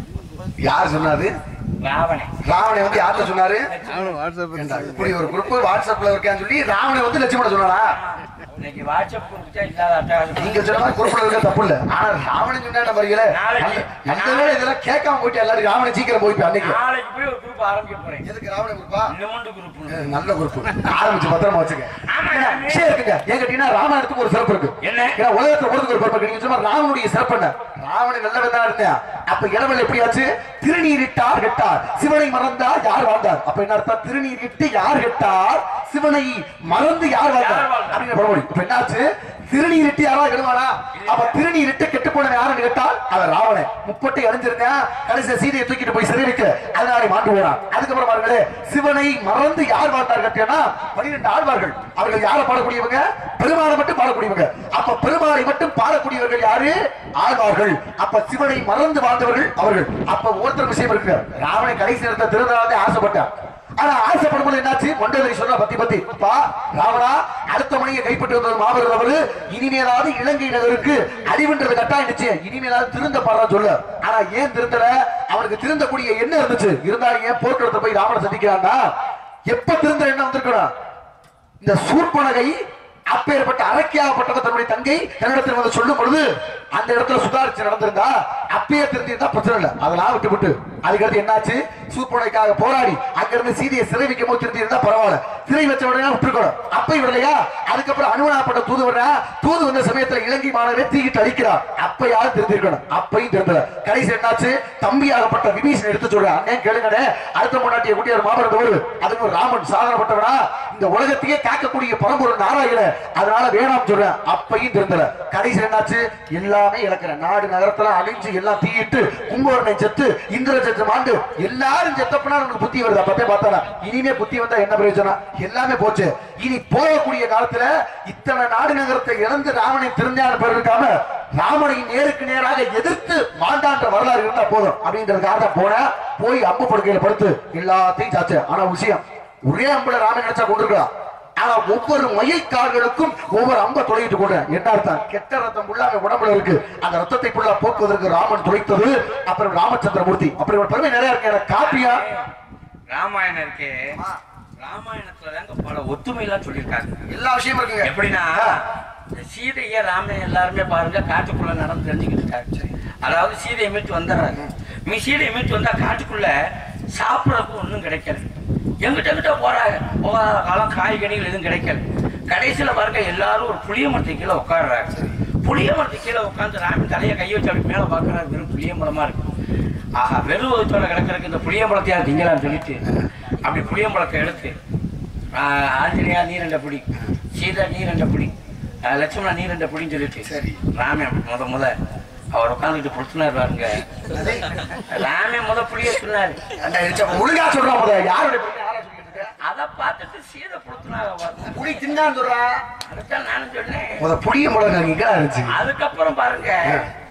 யார் சொன்னாரு ராவணன் ராவணை வந்து யார்கிட்ட சொன்னாரு ஏண்டா, இப்படி ஒரு குரூப் வாட்ஸ்அப்ல இருக்கான்னு சொல்லி ராவணை வந்து லட்சுமண சொன்னாரா இன்னைக்கு வாட்ஸ்அப் குரூப் தான் இல்லாத அட்டகாசம் நீங்க சொன்ன மாதிரி குரூப்ல இருக்க தப்பு இல்ல ஆனா ராவணன் சொன்னா பாருங்கள நாளைக்கு- அந்த வேலை இதெல்லாம் கேட்காம போயிட்டு எல்லாரும் ராவணை சீக்கிரம் போயிட்டு அன்னைக்கு நாளைக்கு போய் ஒரு குரூப் ஆரம்பிக்க போறேன் எதுக்கு ராவண குரூப்பா நிமண்டு குரூப் அஹ் நல்ல குரூப் ஆரம்பிச்சு பத்திரமா வச்சுக்க ஆமா, ஏன்னா, விஷயம் இருக்குங்க ஏன் கேட்டீங்கன்னா ராமாயணத்துக்கு ஒரு சிறப்பு இருக்கு என்ன? ஏன்னா உலகத்துல ஒருத்தருக்கு ஒரு சிறப்பு இருக்கு நீங்க சொன்ன மாதிரி ராவனுடைய சிறப்பு என்ன ராவணன் நல்லவன் தான் இருந்தேன் அப்ப இளவல் எப்படியாச்சு திருநீரிட்டார் கெட்டார் சிவனை மறந்தார் யார் வாழ்ந்தார் அப்ப என்ன அர்த்தம் திருநீரிட்டு யார் கெட்டார் சிவனை மறந்து யார் வாழ்ந்தார் யார் வாழ்ந்தார்? அப்படின்னு பழமொழி இப்ப என்னாச்சு திருநீரிட்டு யாராவது கெடுவானா அப்ப திருநீரிட்டு கெட்டு போனவன் யாருன்னு கேட்டால் அவன் ராவணன் முப்பட்டை அழிஞ்சிருந்தேன் கடைசியா சீதையை தூக்கிட்டு போய் சிறை வைக்க அதனால மாண்டு போனான் அதுக்கப்புறம் பாருங்களே சிவனை மறந்து யார் வாழ்ந்தார் கேட்டீங்கன்னா பனிரெண்டு ஆழ்வார்கள் அவர்கள் யாரை பாடக்கூடியவங்க பெருமாளை மட்டும் பாடக்கூடியவங்க அப்ப பெருமாளை மட்டும் பாடக்கூடியவர்கள் யாரு ஆழ்வார்கள் அப்ப சிவனை மறந்து வாழ்ந்தவர்கள் அவர்கள் அப்ப ஒருத்தர் விஷயம் இருக்கு ராவணன் கடைசி நேரத்தை திருந்தாலே ஆசைப்பட்டான் ஆனா ஆசைப்படும் போது என்னாச்சு மண்டலரி சொல்ற பத்தி பத்தி பா ராவணா அடுத்த மணியை கைப்பற்றி வந்தது மாபெரும் அவரு இனிமேலாவது இலங்கை நகருக்கு அடிவுன்றது கட்டாயம் நிச்சயம் இனிமேலாவது திருந்த பாடுறா சொல்ல ஆனா ஏன் திருந்தல அவனுக்கு திருந்தக்கூடிய என்ன இருந்துச்சு இருந்தாலும் ஏன் போர்க்களத்தை போய் ராவண சந்திக்கிறான்னா எப்ப திருந்த என்ன வந்திருக்கணும் இந்த சூர்பனகை அப்பேற்பட்ட அரக்கியாகப்பட்டவ தன்னுடைய தங்கை தன்னிடத்தில் வந்து சொல்லும் பொழுது அந்த இடத்துல சுதாரிச்சு நடந்திருந்தா அப்பயே தெரிஞ்சிருந்தா பிரச்சனை இல்லை அதெல்லாம் விட்டு விட்டு அதுக்கடுத்து என்னாச்சு சூர்பனகைக்காக போராடி அங்கிருந்து சீதையை சிறை வைக்கும் போது திருத்தி இருந்தா பரவாயில்ல சிறை வச்ச உடனே விட்டுருக்கணும் அப்ப விடலையா அதுக்கப்புறம் அனுமனாப்பட்ட தூது விடுறா தூது வந்த சமயத்துல இலங்கை மாணவரை தீக்கிட்டு அழிக்கிறார் அப்பயாவது திருத்திருக்கணும் அப்பையும் திருந்தல கடைசி என்னாச்சு தம்பியாகப்பட்ட விபீஷன் எடுத்து சொல்றான் அண்ணே கேளுங்கடே அடுத்த முன்னாட்டிய குட்டியார் மாபெரும் வருது அதுக்கு ராமன் சாதனப்பட்டவனா இந்த உலகத்தையே காக்கக்கூடிய பரம்பொருள் நாராயண அதனால வேணாம் சொல்றேன் அப்பையும் திருந்தல கடைசி என்னாச்சு எல்லாமே இழக்கிறேன் நாடு நகரத்துல அழிஞ்சு எல்லாம் தீயிட்டு கும்பகர்ணை செத்து இந்திர சத்து மாண்டு எல்லாரும் செத்தப்பனா நமக்கு புத்தி வருது அப்பத்தே பார்த்தாரா இனிமே புத்தி வந்தா என்ன பிரயோஜனம் எல்லாமே போச்சு இனி போகக்கூடிய காலத்துல இத்தனை நாடு நகரத்தை இழந்து ராமனை திருந்தான பேர் இருக்காம ராமனை நேருக்கு நேராக எதிர்த்து மாண்டான்ற வரலாறு இருந்தா போதும் அப்படின்றதுக்காக தான் போனேன் போய் அம்பு படுக்கையில படுத்து எல்லாத்தையும் சாச்சு ஆனா விஷயம் ஒரே அம்புல ராமன் நினைச்சா கொண்டிருக்கலாம் ஆனா ஒவ்வொரு மையக்கால்களுக்கும் ஒவ்வொரு அம்ப தொலைகிட்டு கூட என்ன அர்த்தம் கெட்ட ரத்தம் ஃபுல்லா அவன் உடம்புல இருக்கு அந்த ரத்தத்தை ஃபுல்லா போக்குவதற்கு ராமன் துளைத்தது அப்புறம் ராமச்சந்திரமூர்த்தி அப்படி ஒரு பெருமை நிறைய இருக்கு எனக்கு காப்பியா ராமாயணம் இருக்கே ராமாயணத்துல தாங்க பல ஒத்துமையெல்லாம் சொல்லியிருக்காங்க எல்லா விஷயமும் இருக்குங்க எப்படின்னா இந்த சீதைய ராமன் எல்லாருமே பாருங்க காட்டுக்குள்ள நடந்து தெரிஞ்சுக்கிட்டு இருக்காரு அதாவது சீதையை மீட்டு வந்துடுறாங்க மீ சீதையை மீட்டு வந்தா காட்டுக்குள்ள சாப்பிடறதுக்கு ஒன்றும் கிடைக்கல எங்கிட்ட எங்கிட்ட போறாங்க போகாத காலம் காய்கறிகள் எதுவும் கிடைக்கல கடைசியில பாருங்க எல்லாரும் ஒரு புளிய மரத்துக்கு கீழே உட்காடுறாங்க புளிய மரத்துக்கு கீழே உட்காந்து ராமன் தலையை கையை வச்சு அப்படி மேல பாக்குறாரு வெறும் புளிய மரமா இருக்கு ஆஹா வெறும் வகுத்தோட கிடக்கிறதுக்கு இந்த புளியம்பழத்தையா திங்கலாம்னு சொல்லிட்டு அப்படி புளியம்பழத்தை எடுத்து ஆஹ், ஆஞ்சநேயா நீ ரெண்ட புடி சீதா நீ ரெண்ட புடி ஆஹ், லட்சுமணா நீ ரெண்ட புடின்னு சொல்லிட்டு சரி ராமன் முத முத அவர் உட்காந்துட்டு கொடுத்துனாரு பாருங்க ராமன் முத புளிய சொன்னாரு அந்த இடிச்ச ஒழுங்கா சொல்றான் முத யாருடைய பெருமை யாரா சொல்லிட்டு இருக்க? அதை பார்த்துட்டு சீதை கொடுத்துனாங்க பாருங்க புடி தின்னான்னு சொல்றா அதுதான் நானும் சொன்னேன் முத புளிய முளங்க இங்க இருந்துச்சு அதுக்கப்புறம் பாருங்க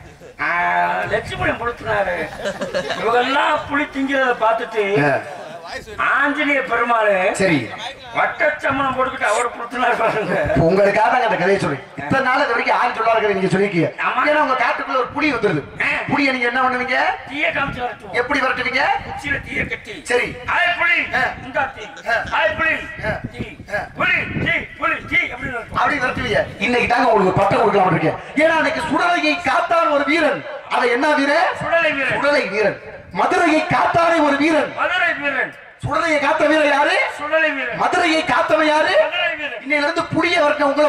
ஆஹ், லட்சுமணன் புளுத்துனாரு இவங்கெல்லாம் புளி திங்கிறத பார்த்துட்டு ஆஞ்சநேய பெருமாளு சரி வட்டச்சம்மனம் போட்டுக்கிட்டு அவர் புடுத்தினார் பாருங்க இப்ப உங்களுக்காக தான் அந்த கதையை சொல்லி இத்தனை நாள் இது வரைக்கும் ஆறு சொல்லா இருக்கிற நீங்க சொல்லிருக்கீங்க ஆமா. ஏன்னா உங்க காட்டுக்குள்ள ஒரு புலி வந்துருது ஆ. புலியை நீங்க என்ன பண்ணுவீங்க தீய காமிச்சு வரட்டும் எப்படி விரட்டுவீங்க உச்சியில தீய கட்டி சரி. ஆய் புலி ஆ. இந்த தீ ஆ. ஆய் புலி ஆ. தீ ஆ. புலி தீ புலி தீ அப்படின்னு இருக்கும். அப்படி விரட்டுவீங்க இன்னைக்கு தாங்க உங்களுக்கு ஒரு பட்டம் கொடுக்கலாம் இருக்கேன் ஏன்னா அன்னைக்கு சுடலையை காத்தான் ஒரு வீரன் அதை என்ன வீரன் சுடலை வீரன் சுடலை வீரன் மதுரையை காத்தானே ஒரு வீரன் மதுரை வீரன் சுடலையை காத்த வீரன் யாரு சுடலை வீரன் மதுரையை காத்தவன் யாரு மதுரை வீரன் இன்னையில இருந்து புளிய வர்க்க உங்களை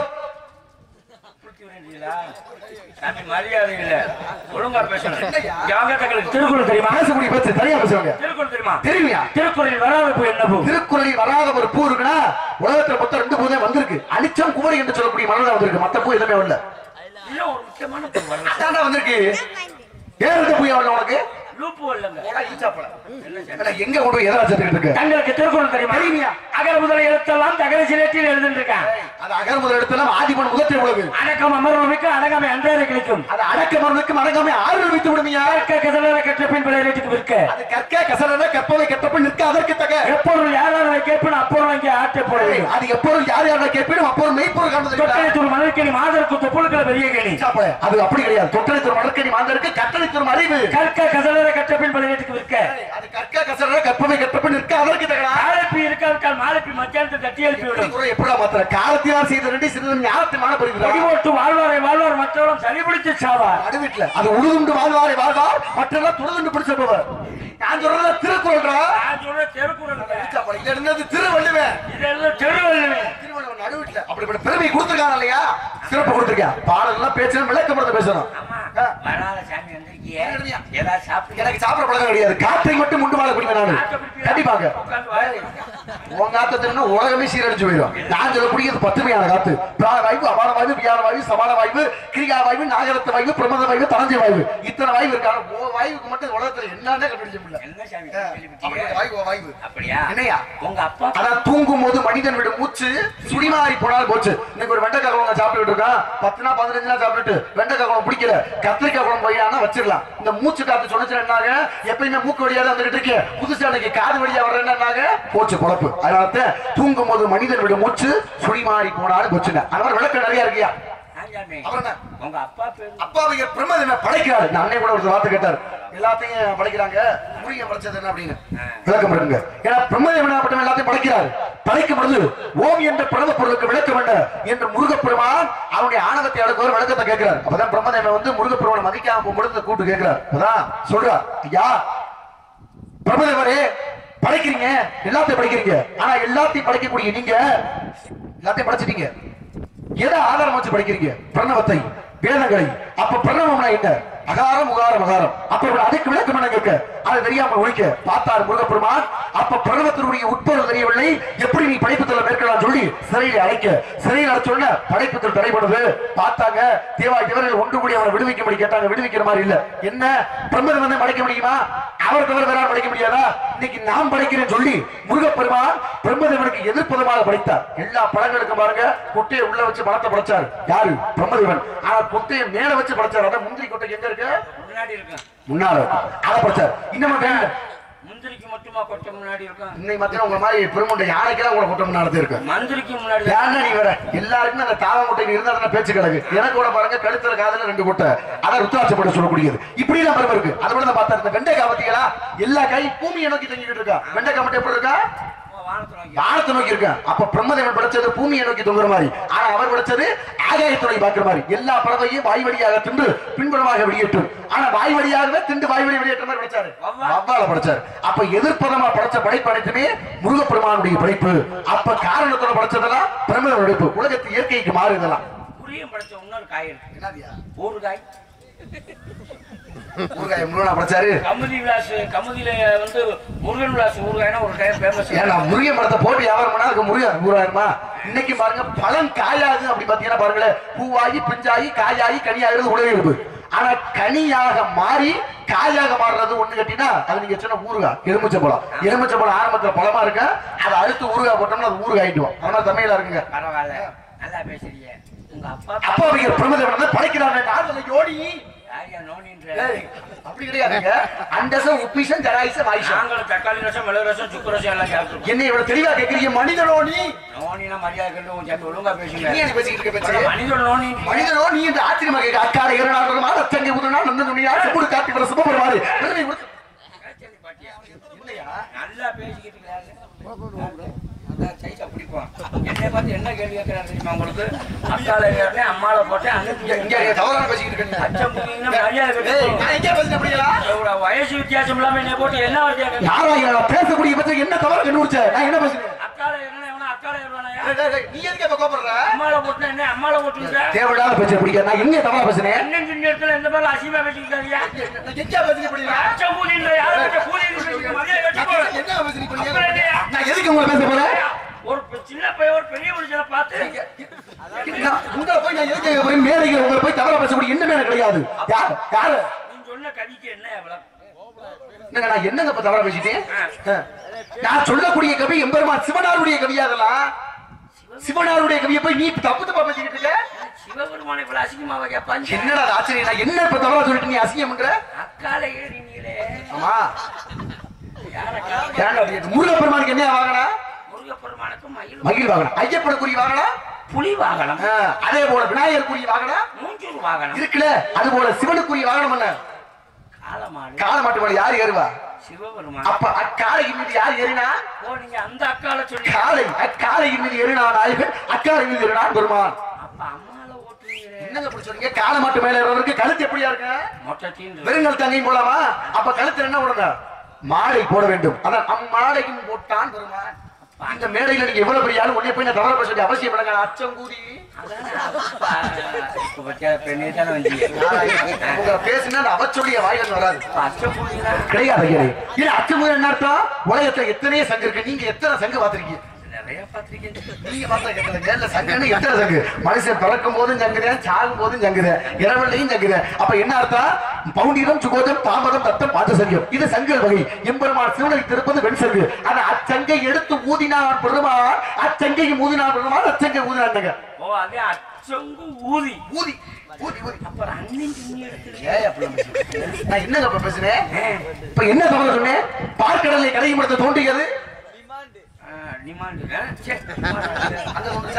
புடிச்சு விடுறீங்களா? சாமி மரியாதை இல்ல ஒழுங்கா பேசணும் ஜாகிரதைகளுக்கு திருக்குறள் தெரியுமா பேசக்கூடிய பேச்சு தனியா பேசுவாங்க திருக்குறள் தெரியுமா தெரியுமியா திருக்குறள் வராத பூ என்ன பூ திருக்குறளில் வராத ஒரு பூ இருக்குன்னா உலகத்துல மொத்தம் ரெண்டு பூ தான் வந்திருக்கு அனிச்சம் குமரி என்று சொல்லக்கூடிய மரம் தான் வந்திருக்கு மத்த பூ எதுவுமே வரல இல்ல ஒரு முக்கியமான பூ வரல அதான்டா வந்திருக்கு ஏன் இருந்த பூ வரல உனக்கு லூப்பு வரலங்க என்ன சாமி? ஆனா எங்க கொண்டு போய் எதை வச்சிருக்க இருக்க தங்களுக்கு திருக்குறள் தெரியுமா தெரியுமியா? அகர முதல எழுத்தெல்லாம் தகர சிலேட்டில் எழுதிருக்கான் அது அகர் முதல் இடத்துல ஆதிபன் முதற்றை உலகு அடக்கம் அமர்வுமிக்கு அடங்காமை அன்றாட கிடைக்கும் அது அடக்க மரணுக்கு மடங்காம ஆறு வைத்து விடுமியா கற்க கதல கற்ற பின் விளையாட்டுக்கு விற்க அது கற்க கசலன கற்பவை கற்றப்ப நிற்க அதற்கு தக எப்பொருள் யாராவது கேட்பின் அப்பொருள் அங்கே ஆட்டை போடுவேன் அது எப்போதும் யார் யாரை கேட்பீடும் அப்போது மெய்ப்பொருள் காண்பது தொட்டனைத்தூர் மணற்கனி மாதருக்கு தொப்புளுக்களை பெரிய கணி சாப்பிட. அது அப்படி கிடையாது தொட்டனை தரும் மடக்கணி மாந்தருக்கு கட்டளை தரும் அறிவு கற்க கதல கற்ற பின் விளையாட்டுக்கு விற்க அது கற்க கசலன கற்பவை கற்றப்ப நிற்க அதற்கு தகடா ஆலப்பி இருக்காவிட்டால் மாலப்பி மத்தியானத்தை தட்டி எழுப்பி விடும் குறை எப்படா மாத்திர காலத்தினால் செய்த ரெண்டு சிறிது ஞானத்திமான பெறுகிறார் கொடிபோட்டு வாழ்வாரை வாழ்வார் மற்றவரும் சளிபிடித்து சாவார் நடுவீட்டுல அது உழுதுண்டு வாழ்வாரை வாழ்வார் மற்றெல்லாம் துழுதுண்டு பிடிச்சவர் நான் சொல்றது திருக்குறள்டா நான் சொல்ற திருக்குறள் சாப்பிட. இது என்னது திருவள்ளுவன் இதெல்லாம் திருவள்ளுவன் திருவள்ளுவன் நடுவீட்டுல அப்படிப்பட்ட பெருமை கொடுத்துருக்கான் இல்லையா சிறப்பு கொடுத்துருக்கான் பாடலாம் பேசணும் விளக்கப்படுத்த பேசணும் ஆமா ஆ. வராத சாமி வந்திருக்கியே என்னடியா? ஏதாவது சாப்பிட்டு எனக்கு சாப்பிட பழக்கம் கிடையாது காற்றை மட்டும் முண்டு வாழ குடிப்பேன் நானு கண்டிப்பாங்க உட்கார்ந்து வாய். உன் காத்தத்தினா உலகமே சீரழிச்சு போயிடும் நான் சொல்லக்கூடியது பத்துமையான காத்து பிராண வாயு அபார வாயு வியாழ வாயு சபால வாயு கிரியா வாயு நாகரத்த வாயு பிரமத வாயு தனஞ்சய வாயு இத்தனை வாயு இருக்கான ஓ வாயுக்கு மட்டும் உலகத்துல என்னன்னே கண்டுபிடிச்ச முடியல என்ன சாமி ஆ, கேள்விப்பட்டீங்க? அப்படியே வாயு ஓ வாயு அப்படியா என்னையா உங்க அப்பா அதான் தூங்கும் போது மனிதன் விடும் மூச்சு சுடிமாறி போனால் போச்சு இன்னைக்கு ஒரு வெண்டைக்காய் குழம்பு சாப்பிட்டுட்டு இருக்கான் பத்து நாள் பதினஞ்சு நாள் சாப்பிட்டுட்டு வெண்டைக்காய் குழம்பு பிடிக்கல கத்திரிக்காய் குழம்பு வையானா வச்சிடலாம் இந்த மூச்சு காத்து சொன்னச்சு என்னாக எப்பயுமே மூக்கு வழியா தான் வந்துகிட்டு இருக்கு புதுசா அன்னைக்கு காது வழியா வர்ற என்னாக போச்சு குழப்பு அதனால தூங்கும் போது மனிதன் விடும் மூச்சு சுடிமாறி போனாலும் போச்சுங்க அந்த மாதிரி விளக்கம் நிறைய இருக்கியா சாமி அப்புறம் என்ன உங்க அப்பா பேரு அப்பாவிய பிரம்ம என்ன படைக்கிறாரு நான் அன்னை கூட ஒரு வார்த்தை கேட்டார் எல்லாத்தையும் படைக்கிறாங்க முருகன் படைச்சது என்ன அப்படின்னு விளக்கம் இருக்குங்க ஏன்னா பிரம்மதேவனாப்பட்டம் எல்லாத்தையும் படைக்கிறார் படைக்கும் பொழுது ஓம் என்ற பிரணவ பொருளுக்கு விளக்கம் என்ன என்று முருகப்பெருமான் அவனுடைய ஆணவத்தை அடக்குவர் விளக்கத்தை கேட்கிறார் அப்பதான் பிரம்மதேவன் வந்து முருகப்பெருமானை மதிக்காம போகும்பொழுது கூட்டு கேட்கிறார் அதான் சொல்றார் ஐயா பிரம்மதேவரே படைக்கிறீங்க எல்லாத்தையும் படைக்கிறீங்க ஆனா எல்லாத்தையும் படைக்கக்கூடிய நீங்க எல்லாத்தையும் படைச்சிட்டீங்க எதை ஆதாரம் வச்சு படிக்கிறீங்க பிரணவத்தை வேதங்களை அப்ப பிரணவம்னா என்ன அகாரம் உகாரம் அகாரம் அப்ப இப்ப அதுக்கு விளக்கம் என்ன கேட்க அதை தெரியாம ஒழிக்க பார்த்தார் முருகப்பெருமான் அப்ப பிரணவத்தினுடைய உட்பொருள் தெரியவில்லை எப்படி நீ படைப்புத்தல மேற்கலாம் சொல்லி சிறையில் அடைக்க சிறையில் அடைச்சோடனே படைப்புத்தல் தடைபடுது பார்த்தாங்க தேவா இவர்கள் ஒன்று கூடி அவரை விடுவிக்கும்படி கேட்டாங்க விடுவிக்கிற மாதிரி இல்ல என்ன பிரம்மதம் வந்து படைக்க முடியுமா அவர் தவிர வேற படைக்க முடியாதா இன்னைக்கு நான் படைக்கிறேன் சொல்லி முருகப்பெருமான் பிரம்மதேவனுக்கு எதிர்ப்பதமாக படைத்தார் எல்லா பழங்களுக்கும் பாருங்க கொட்டையை உள்ள வச்சு பழத்தை படைச்சார் யாரு பிரம்மதேவன் ஆனா கொட்டையை மேல வச்சு படைச்சார் அதான் முந்திரி கொட்டை எங்க இருக்கு முன்னாடி இருக்கும் முன்னால இருக்கு. அதை படைச்சார் இன்னும் வேண்டாம் முந்திரிக்கு மட்டுமா கொட்டை முன்னாடி இருக்கும் இன்னைக்கு மத்தியம் உங்க மாதிரி பெருமுண்டை யானைக்கெல்லாம் கூட கொட்டை முன்னாடி இருக்கு மந்திரிக்கு முன்னாடி ஏன்னா நீ வேற எல்லாருக்குமே அந்த தாவ முட்டை இருந்தா தானே பேச்சு கிடக்கு எனக்கு கூட பாருங்க கழுத்துல காதுல ரெண்டு கொட்டை அதான் ருத்ராட்சப்பட சொல்லக்கூடியது இப்படி எல்லாம் பெருமை இருக்கு அதை விட பார்த்தா இந்த வெண்டைக்காய் பார்த்தீங்களா எல்லா காய் பூமியை நோக்கி தங்கிட்டு இருக்கா வெண்டைக்காய் மட்டும் எப்படி இருக்கா வானத்தை நோக்கி வானத்தை நோக்கி இருக்கேன் அப்ப பிரம்மதேவன் படைச்சது பூமியை நோக்கி தொங்குற மாதிரி ஆனா அவர் படைச்சது ஆகாயத்தை நோக்கி பார்க்கிற மாதிரி எல்லா பறவையும் வாய் வழியாக தின்று பின்புறமாக வெளியேற்றும் ஆனா வாய் வழியாகவே திண்டு வாய் வழி வெளியேற்ற மாதிரி படைச்சாரு வவ்வால படைச்சாரு அப்ப எதிர்ப்பதமா படைச்ச படைப்பு அனைத்துமே முருகப்பெருமானுடைய படைப்பு அப்ப காரணத்தோட படைச்சதெல்லாம் பிரம்மதேவன் படைப்பு உலகத்து இயற்கைக்கு மாறுதெல்லாம் புரியும் படைச்ச இன்னொரு காய் இருக்கு என்னதியா ஊறுகாய் ஊறுகாய் முருகனா படைச்சாரு கமுதி விலாஸ் கமுதியில வந்து முருகன் விலாஸ் ஊறுகாய்னா ஒரு டைம் ஃபேமஸ் ஏன்னா முருகன் மரத்தை போட்டு வியாபாரம் பண்ணா அதுக்கு முருகன் ஊராயிருமா இன்னைக்கு பாருங்க பழம் காயாது அப்படி பாத்தீங்கன்னா பாருங்களேன் பூவாகி பிஞ்சாகி காயாகி கனியாகிறது உலக இருக்கு ஆனா கனியாக மாறி காயாக மாறுறது ஒண்ணு கட்டினா அது நீங்க சொன்ன ஊறுகா எலுமிச்சை பழம் எலுமிச்சை பழம் ஆரம்பத்துல பழமா இருக்க அதை அறுத்து ஊறுகாய் போட்டோம்னா அது ஊறுகாய் ஆயிடுவோம் அதனால தமிழ்ல இருக்குங்க பரவாயில்ல நல்லா பேசுறீங்க உங்க அப்பா அப்பா அப்படிங்கிற பிரமதேவன் வந்து படைக்கிறாங்க நாடுல ஓடி யாரு? யாரையா நோனின்ற ஏய், அப்படி கிடையாதுங்க அண்டசம் உப்பிசம் ஜராயிசம் வாயிசம் நாங்களும் தக்காளி ரசம் மிளகு ரசம் சுக்கு ரசம் எல்லாம் சாப்பிட்டுருக்கோம் என்ன இவ்வளவு தெளிவா கேக்குறீங்க மனிதனோ நீ நோனினா மரியாதை கண்டு உன் சேர்த்து ஒழுங்கா பேசுங்க நீ என்ன பேசிக்கிட்டு இருக்க பேச்சு மனிதன் நோனி மனிதனோ நீ இந்த ஆச்சரியமா கேட்க அக்கால இரநாள் அச்சங்க முதல் நாள் நந்த துணியா செம்புடு காட்டி வர சுபபெருமாறு பெருமை கொடுத்து- இல்லையா நல்லா பேசிக்கிட்டு இருக்காரு. அதான் சைஸா பிடிப்போம். என்னை பார்த்து என்ன கேள்வி கேட்கிறாரு தெரியுமா உங்களுக்கு? அக்கால ஏறினேன், அம்மால போட்டேன், அண்ணன் இங்க இங்க இங்க தவறான பேசிக்கிட்டு இருக்க நீ. அச்சம் புரியுதுன்னா மரியாதை ஏய், கட்டு. நான் எங்க பேசுறேன் அப்படிங்களா இவ்வளவு வயசு வித்தியாசம் இல்லாம என்னை போட்டு என்ன வார்த்தையா கேட்க? யாரா நான் பேசக்கூடிய பட்சம் என்ன தவறு கண்டுபிடிச்ச நான் என்ன பேசுறேன் அக்கால ஏறினேன், எவனா அக்கால ஏறுவானாயா? டேய், டேய், டேய், நீ எதுக்கு இப்ப கோபப்படுற அம்மால போட்டேன் என்ன, அம்மால போட்டுக்கிட்ட? தேவையில்லாத பேச்ச பிடிக்க நான் எங்க தவறா பேசுறேன் அண்ணன் சின்ன இடத்துல எந்த மாதிரி அசிங்கமா பேசிக்கிட்டாருயா? நான் எங்க பேசுறேன் அப்படிங்களா அச்சம் புரியுதுன்ற யார்கிட்ட கூலின்னு பேசிக்க மரியாதை கட்டுப்போ. என்ன பேசுறீங்க இப்ப அப்புறம் நீங்க? என்னய்யா? நான் எதுக்கு உங்களை பேச போறேன் ஒரு சின்ன பையன் ஒரு பெரிய மனுஷனை பார்த்து நான் உங்களை போய் நான் எதுக்கு ஒரு மேடைகள் உங்களை போய் தவறா பேசக்கூடிய என்ன மேல கிடையாது யார் யாரு நீ சொன்ன கவிக்கு என்ன எவ்வளவு என்னங்க நான் என்னங்க இப்ப தவறா பேசிட்டேன் ஆ. நான் சொல்லக்கூடிய கவி எம்பெருமான் சிவனாருடைய கவியா அதெல்லாம் சிவனாருடைய கவியை போய் நீ தப்பு தப்பா பேசிக்கிட்டு இருக்க சிவபெருமானை இவ்வளவு அசிங்கமாவா கேட்பான் என்னடா அது ஆச்சரியம் நான் என்ன இப்ப தவறா சொல்லிட்டு நீ அசிங்கம்ன்ற அக்கால ஏறினீங்களே ஆமா யார அக்கா? ஏன்டா அப்படி இருக்கு? முருகப்பெருமானுக்கு என்ன வாங்கினா முருகப்பெருமானுக்கும் மயில் மகிழ் வாங்கணும் ஐயப்பனுக்குரிய வாங்கினா புலி வாகனம் அதே போல விநாயகருக்குரிய வாங்கினா மூஞ்சூர் வாகனம் இருக்குல்ல அது போல சிவனுக்குரிய வாகனம் என்ன காலமாடு கால மாட்டு மேல யார் ஏறுவா சிவபெருமான் அப்ப அக்காலையின் மீது யார் ஏறினா ஓ நீங்க அந்த அக்கால சொல்லி காலை அக்காலையின் மீது ஏறினா நாயகன் அக்காலை மீது ஏறினான் பெருமான் அப்ப அம்மால ஓட்டுவீங்களே என்னங்க இப்படி சொல்றீங்க கால மாட்டு மேல ஏறவருக்கு கழுத்து எப்படியா இருக்கு மொட்டை தீண்டு வெறுங்கல் தங்கையும் போலாமா அப்ப கழுத்துல என்ன போடுங்க மாலை போட வேண்டும் அதான் அம்மாலையும் போட்டான் பெருமான் இந்த மேடையில நீங்க எவ்வளவு பெரிய ஆளு உடனே போய் நான் தவற பேச வேண்டிய அவசியம் இல்லைங்க அச்சங்கூதி அதானே அப்பா. இப்ப பத்தியா பெண்ணே தானே வந்தீங்க உங்க பேசுனா அந்த அவச்சொல்லிய வாயில வராது அப்ப அச்சம் புரியுதா கிடையாது ஐயரே இல்ல அச்சமுறை என்ன அர்த்தம் உலகத்துல எத்தனையோ சங்கு இருக்கு நீங்க எத்தனை சங்கு பாத்திருக்கீங்க நிறைய பார்த்திருக்கேன் நீங்க பார்த்தா கேட்கறது இல்ல சங்குன்னு எத்தனை சங்கு மனுஷன் பிறக்கும் போதும் சங்குறேன் சாகும் போதும் சங்குறேன் இரவல்லையும் சங்குறேன் அப்ப என்ன அர்த்தம் பவுண்டிரம் சுகோதம் தாமதம் ரத்தம் பாச்சசரியம் இது சங்குகள் வகை எம்பெருமான் சிவனை திருப்பது வெண் சங்கு ஆனா அச்சங்கை எடுத்து ஊதினான் பெருமான் அச்சங்கை ஊதினான் பெருமான் அச்சங்கை ஊதினான் ஓ அதே அச்சங்கு ஊதி ஊதி ஊதி ஊதி அப்புறம் அண்ணன் சின்ன இடத்துல ஏய் அப்படி பேசுறேன் நான் என்னங்க இப்ப பேசுறேன் இப்ப என்ன தவறு சொன்னேன் பார்க்கடலை கடையும் இடத்தை தோன்றியது டிமாண்டு அங்க தோன்றுச்சா?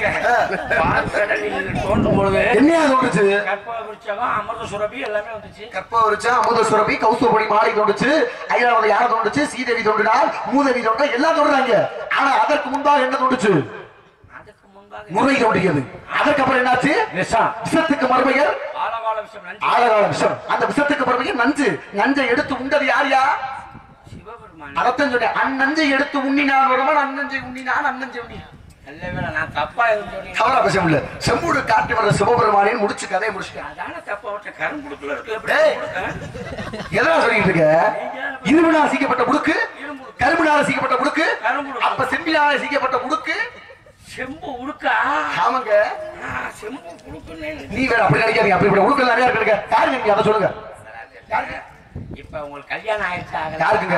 பார்க்கடலில் தோன்றும் பொழுது என்னையா தோன்றுச்சு கற்பக விருட்சகம் அமிர்த சுரபி எல்லாமே வந்துச்சு கற்ப வரிச்சா அமுத சுரபி கௌசபடி மாலை தோண்டுச்சு ஐராவதி யார தோண்டுச்சு சீதேவி தோன்றினார் மூதேவி தோன்ற எல்லாம் தோன்றாங்க ஆனா அதற்கு முன்பாக என்ன தோண்டுச்சு அதுக்கு முன்பாக முறை தோன்றியது அதற்கப்புறம் என்னாச்சு விஷம் விஷத்துக்கு மறுபெயர் ஆலகால விஷம் நன்றி ஆழகால விஷம் அந்த விஷத்துக்கு மறுபெயர் நஞ்சு நஞ்சை எடுத்து உண்டது யார் யா சிவபெருமான் அதத்தான் சொன்னேன் அந்நஞ்சை எடுத்து உண்ணினான் வருவன் அன்னஞ்சை உண்ணினான் அன்னஞ்சை உண்ணினான் நல்ல வேளை நான் தப்பா எதுவும் சொல்லி தவறா பேச முடியல செம்பூடு காட்டு வர சிவபெருமானே முடிச்சு கதையை முடிச்சுட்டேன் அதான தப்பா விட்ட கரும்புடுக்குள்ள இருக்கு எப்படி டேய். கொடுக்க? எதனா சொல்லிட்டு இருக்க இரும்பினால் சீக்கப்பட்ட முடுக்கு கரும்பினால் சீக்கப்பட்ட முடுக்கு கரும்புடுக்கு. அப்ப செம்பினால் சீக்கப்பட்ட முடுக்கு செம்பு உடுக்கா ஆமாங்க ஆ, செம்பு உடுக்குன்னு நீ வேற அப்படி நினைக்காதீங்க அப்படி இப்படி உடுக்கல் நிறைய இருக்குங்க யாருங்க நீங்க அதை சொல்லுங்க யாருங்க இப்ப உங்களுக்கு கல்யாணம் ஆயிடுச்சா யாருக்குங்க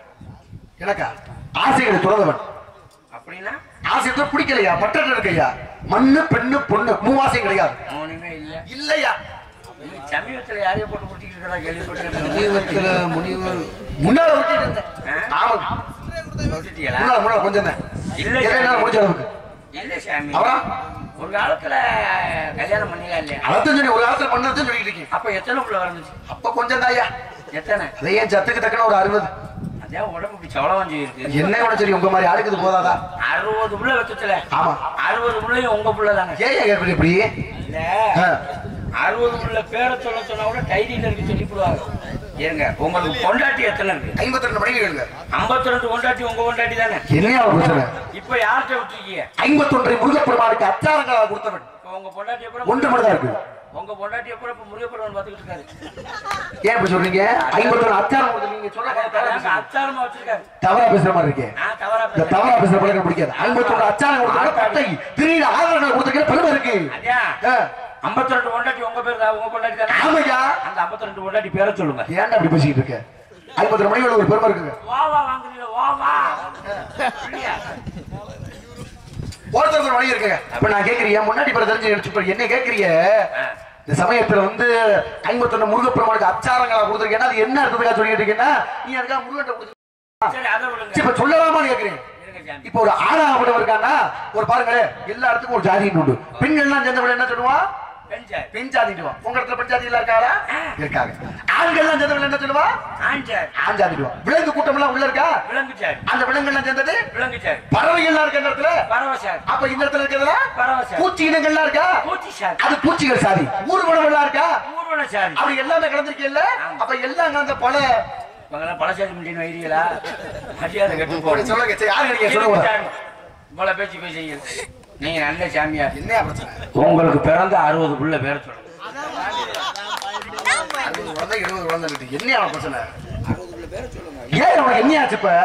எனக்கா ஆசைகளை துறந்தவன் அப்படின்னா ஆசையத்தை பிடிக்கலையா பட்டத்தில் இருக்கையா மண்ணு பெண்ணு பொண்ணு மூவாசையும் கிடையாது ஒண்ணுமே இல்ல இல்லையா நீ சமீபத்துல யாரையும் போட்டு குடிச்சிட்டு இருக்கா கேள்விப்பட்டிருக்கேன் முன்னால விட்டுட்டு இருந்தேன் ஆ? ஆமாங்க விட்டுட்டீங்களா முன்னால முன்னால கொஞ்சம் தான் இல்ல என்னால முடிஞ்ச அளவுக்கு இல்ல சாமி அவரா? ஒரு காலத்துல கல்யாணம் பண்ணியா இல்லையா அதான் சொல்லி ஒரு காலத்துல பண்ணதான் சொல்லிட்டு இருக்கேன் அப்ப எத்தனை புள்ள வந்துச்சு அப்ப கொஞ்சம் தாயா எத்தனை அதை ஏன் சத்துக்கு தக்கன ஒரு அறுபது அதே உடம்புக்கு சவளம் இருக்கு என்ன கூட சரி உங்க மாதிரி ஆளுக்கு இது போதாதா அறுபது புள்ள வச்சதுல ஆமா அறுபது புள்ளையும் உங்க புள்ள தானே ஏன் ஏன் கேட்குறீங்க இப்படி இல்ல ஆ. அறுபது புள்ள பேரை சொல்ல சொன்னா கூட டைரியில இருக்கு சொல்லி போடுவாங்க ஏங்க உங்களுக்கு கொண்டாட்டி எத்தனை இருக்கு ஐம்பத்தி ரெண்டு மணிக்கு கேளுங்க ஐம்பத்தி ரெண்டு கொண்டாட்டி உங்க கொண்டாட்டி தானே என்னையா ஒரு பிரச்சனை இப்ப யார்கிட்ட விட்டுருக்கீங்க ஐம்பத்தொன்றை முருகப்பெருமானுக்கு அச்சாரங்களாக கொடுத்தவன் இப்ப உங்க பொண்டாட்டி ஒன்று அப்புறம் மட்டும் தான் இருக்கு உங்க பொண்டாட்டி அப்புறம் இப்ப முருகப்பெருமான் பாத்துக்கிட்டு இருக்காரு ஏன் இப்படி சொல்றீங்க ஐம்பத்தொன்னு அச்சாரம் கொடுத்து நீங்க சொல்ற மாதிரி தவறா அதாங்க பேசுறீங்க. அச்சாரமா வச்சிருக்காரு தவறா பேசுற மாதிரி இருக்கே நான் தவறா இந்த பேசுறேன் தவறா பேசுற பழக்கம் பிடிக்காது ஐம்பத்தொன்னு அச்சாரம் கொடுத்து பட்டை திடீர்னு ஆதரங்கள் கொடுத்துருக்கிற பெருமை இருக்கு ஐயா ஆ. ஐம்பத்தி ரெண்டு கொண்டாட்டி உங்க பேர் தான் உங்க பொண்டாட்டி தானே ஆமையா அந்த ஐம்பத்தி ரெண்டு கொண்டாட்டி பேரை சொல்லுங்க ஏன்டா அப்படி பேசிக்கிட்டு இருக்க ஐம்பத்தி ரெண்டு மணிக்கு ஒரு பெருமை இருக்குங்க வா வா வாங்குறீங்க வா வா இல்லையா? ஒருத்தர் மணி இருக்குங்க அப்ப நான் கேக்குறீங்க முன்னாடி பிற தெரிஞ்சு நினைச்சு என்ன கேக்குறீங்க ஆ. இந்த சமயத்துல வந்து ஐம்பத்தொன்னு முருகப்பெருமானுக்கு அச்சாரங்களா கொடுத்துருக்கேன்னா அது என்ன அர்த்தத்துக்காக சொல்லிட்டு இருக்கேன்னா நீ அதுக்காக முருகன் கொடுத்து சரி அதை விடுங்க இப்ப சொல்லலாமான்னு கேக்குறேன் இருங்க சாமி இப்ப ஒரு ஆணாகப்பட்டவர் இருக்கான்னா ஒரு பாருங்களேன் எல்லா இடத்துக்கும் ஒரு ஜாதி உண்டு பெண்கள்லாம் சேர்ந்தவங்க என்ன சொல்லுவான் பெண் சார் பெண் ஜாதிடுவான் உங்க இடத்துல பெண் ஜாதி இருக்காரா இருக்காங்க ஆண்கள்லாம் சேர்ந்தவங்க என்ன சொல்லுவா ஆண் சார் ஆண் ஜாதிடுவான் விலங்கு கூட்டம் எல்லாம் உள்ள இருக்கா விலங்கு சார் அந்த விலங்குகள்லாம் சேர்ந்தது விலங்கு சார் பறவைகள்லாம் இருக்க இந்த இடத்துல பரவ சார் அப்ப இந்த இடத்துல இருக்கிறதா பரவ சார் பூச்சி இனங்கள்லாம் இருக்கா பூச்சி சார் அது பூச்சிகள் சாதி ஊர்வலம் எல்லாம் இருக்கா ஊர்வன சார் அப்படி எல்லாமே கலந்துருக்கீல்ல அப்ப எல்லாம் அந்த பல இவங்கெல்லாம் பழசாதி முடியும் வைரீங்களா மரியாதை கட்டு அப்படி போடுங்க சொல்லுங்க சரி, யாரு நீங்க சொல்லுங்க இவ்வளவு பேச்சு பேசுறீங்க நீங்க நல்ல சாமியார் என்ன பிரச்சனை உங்களுக்கு பிறந்த அறுபது புள்ள பேர சொல்லுங்க அறுபது குழந்தை, இருபது குழந்தை இருக்கு. என்னையா பிரச்சனை ஏன் உனக்கு என்ன ஆச்சு இப்ப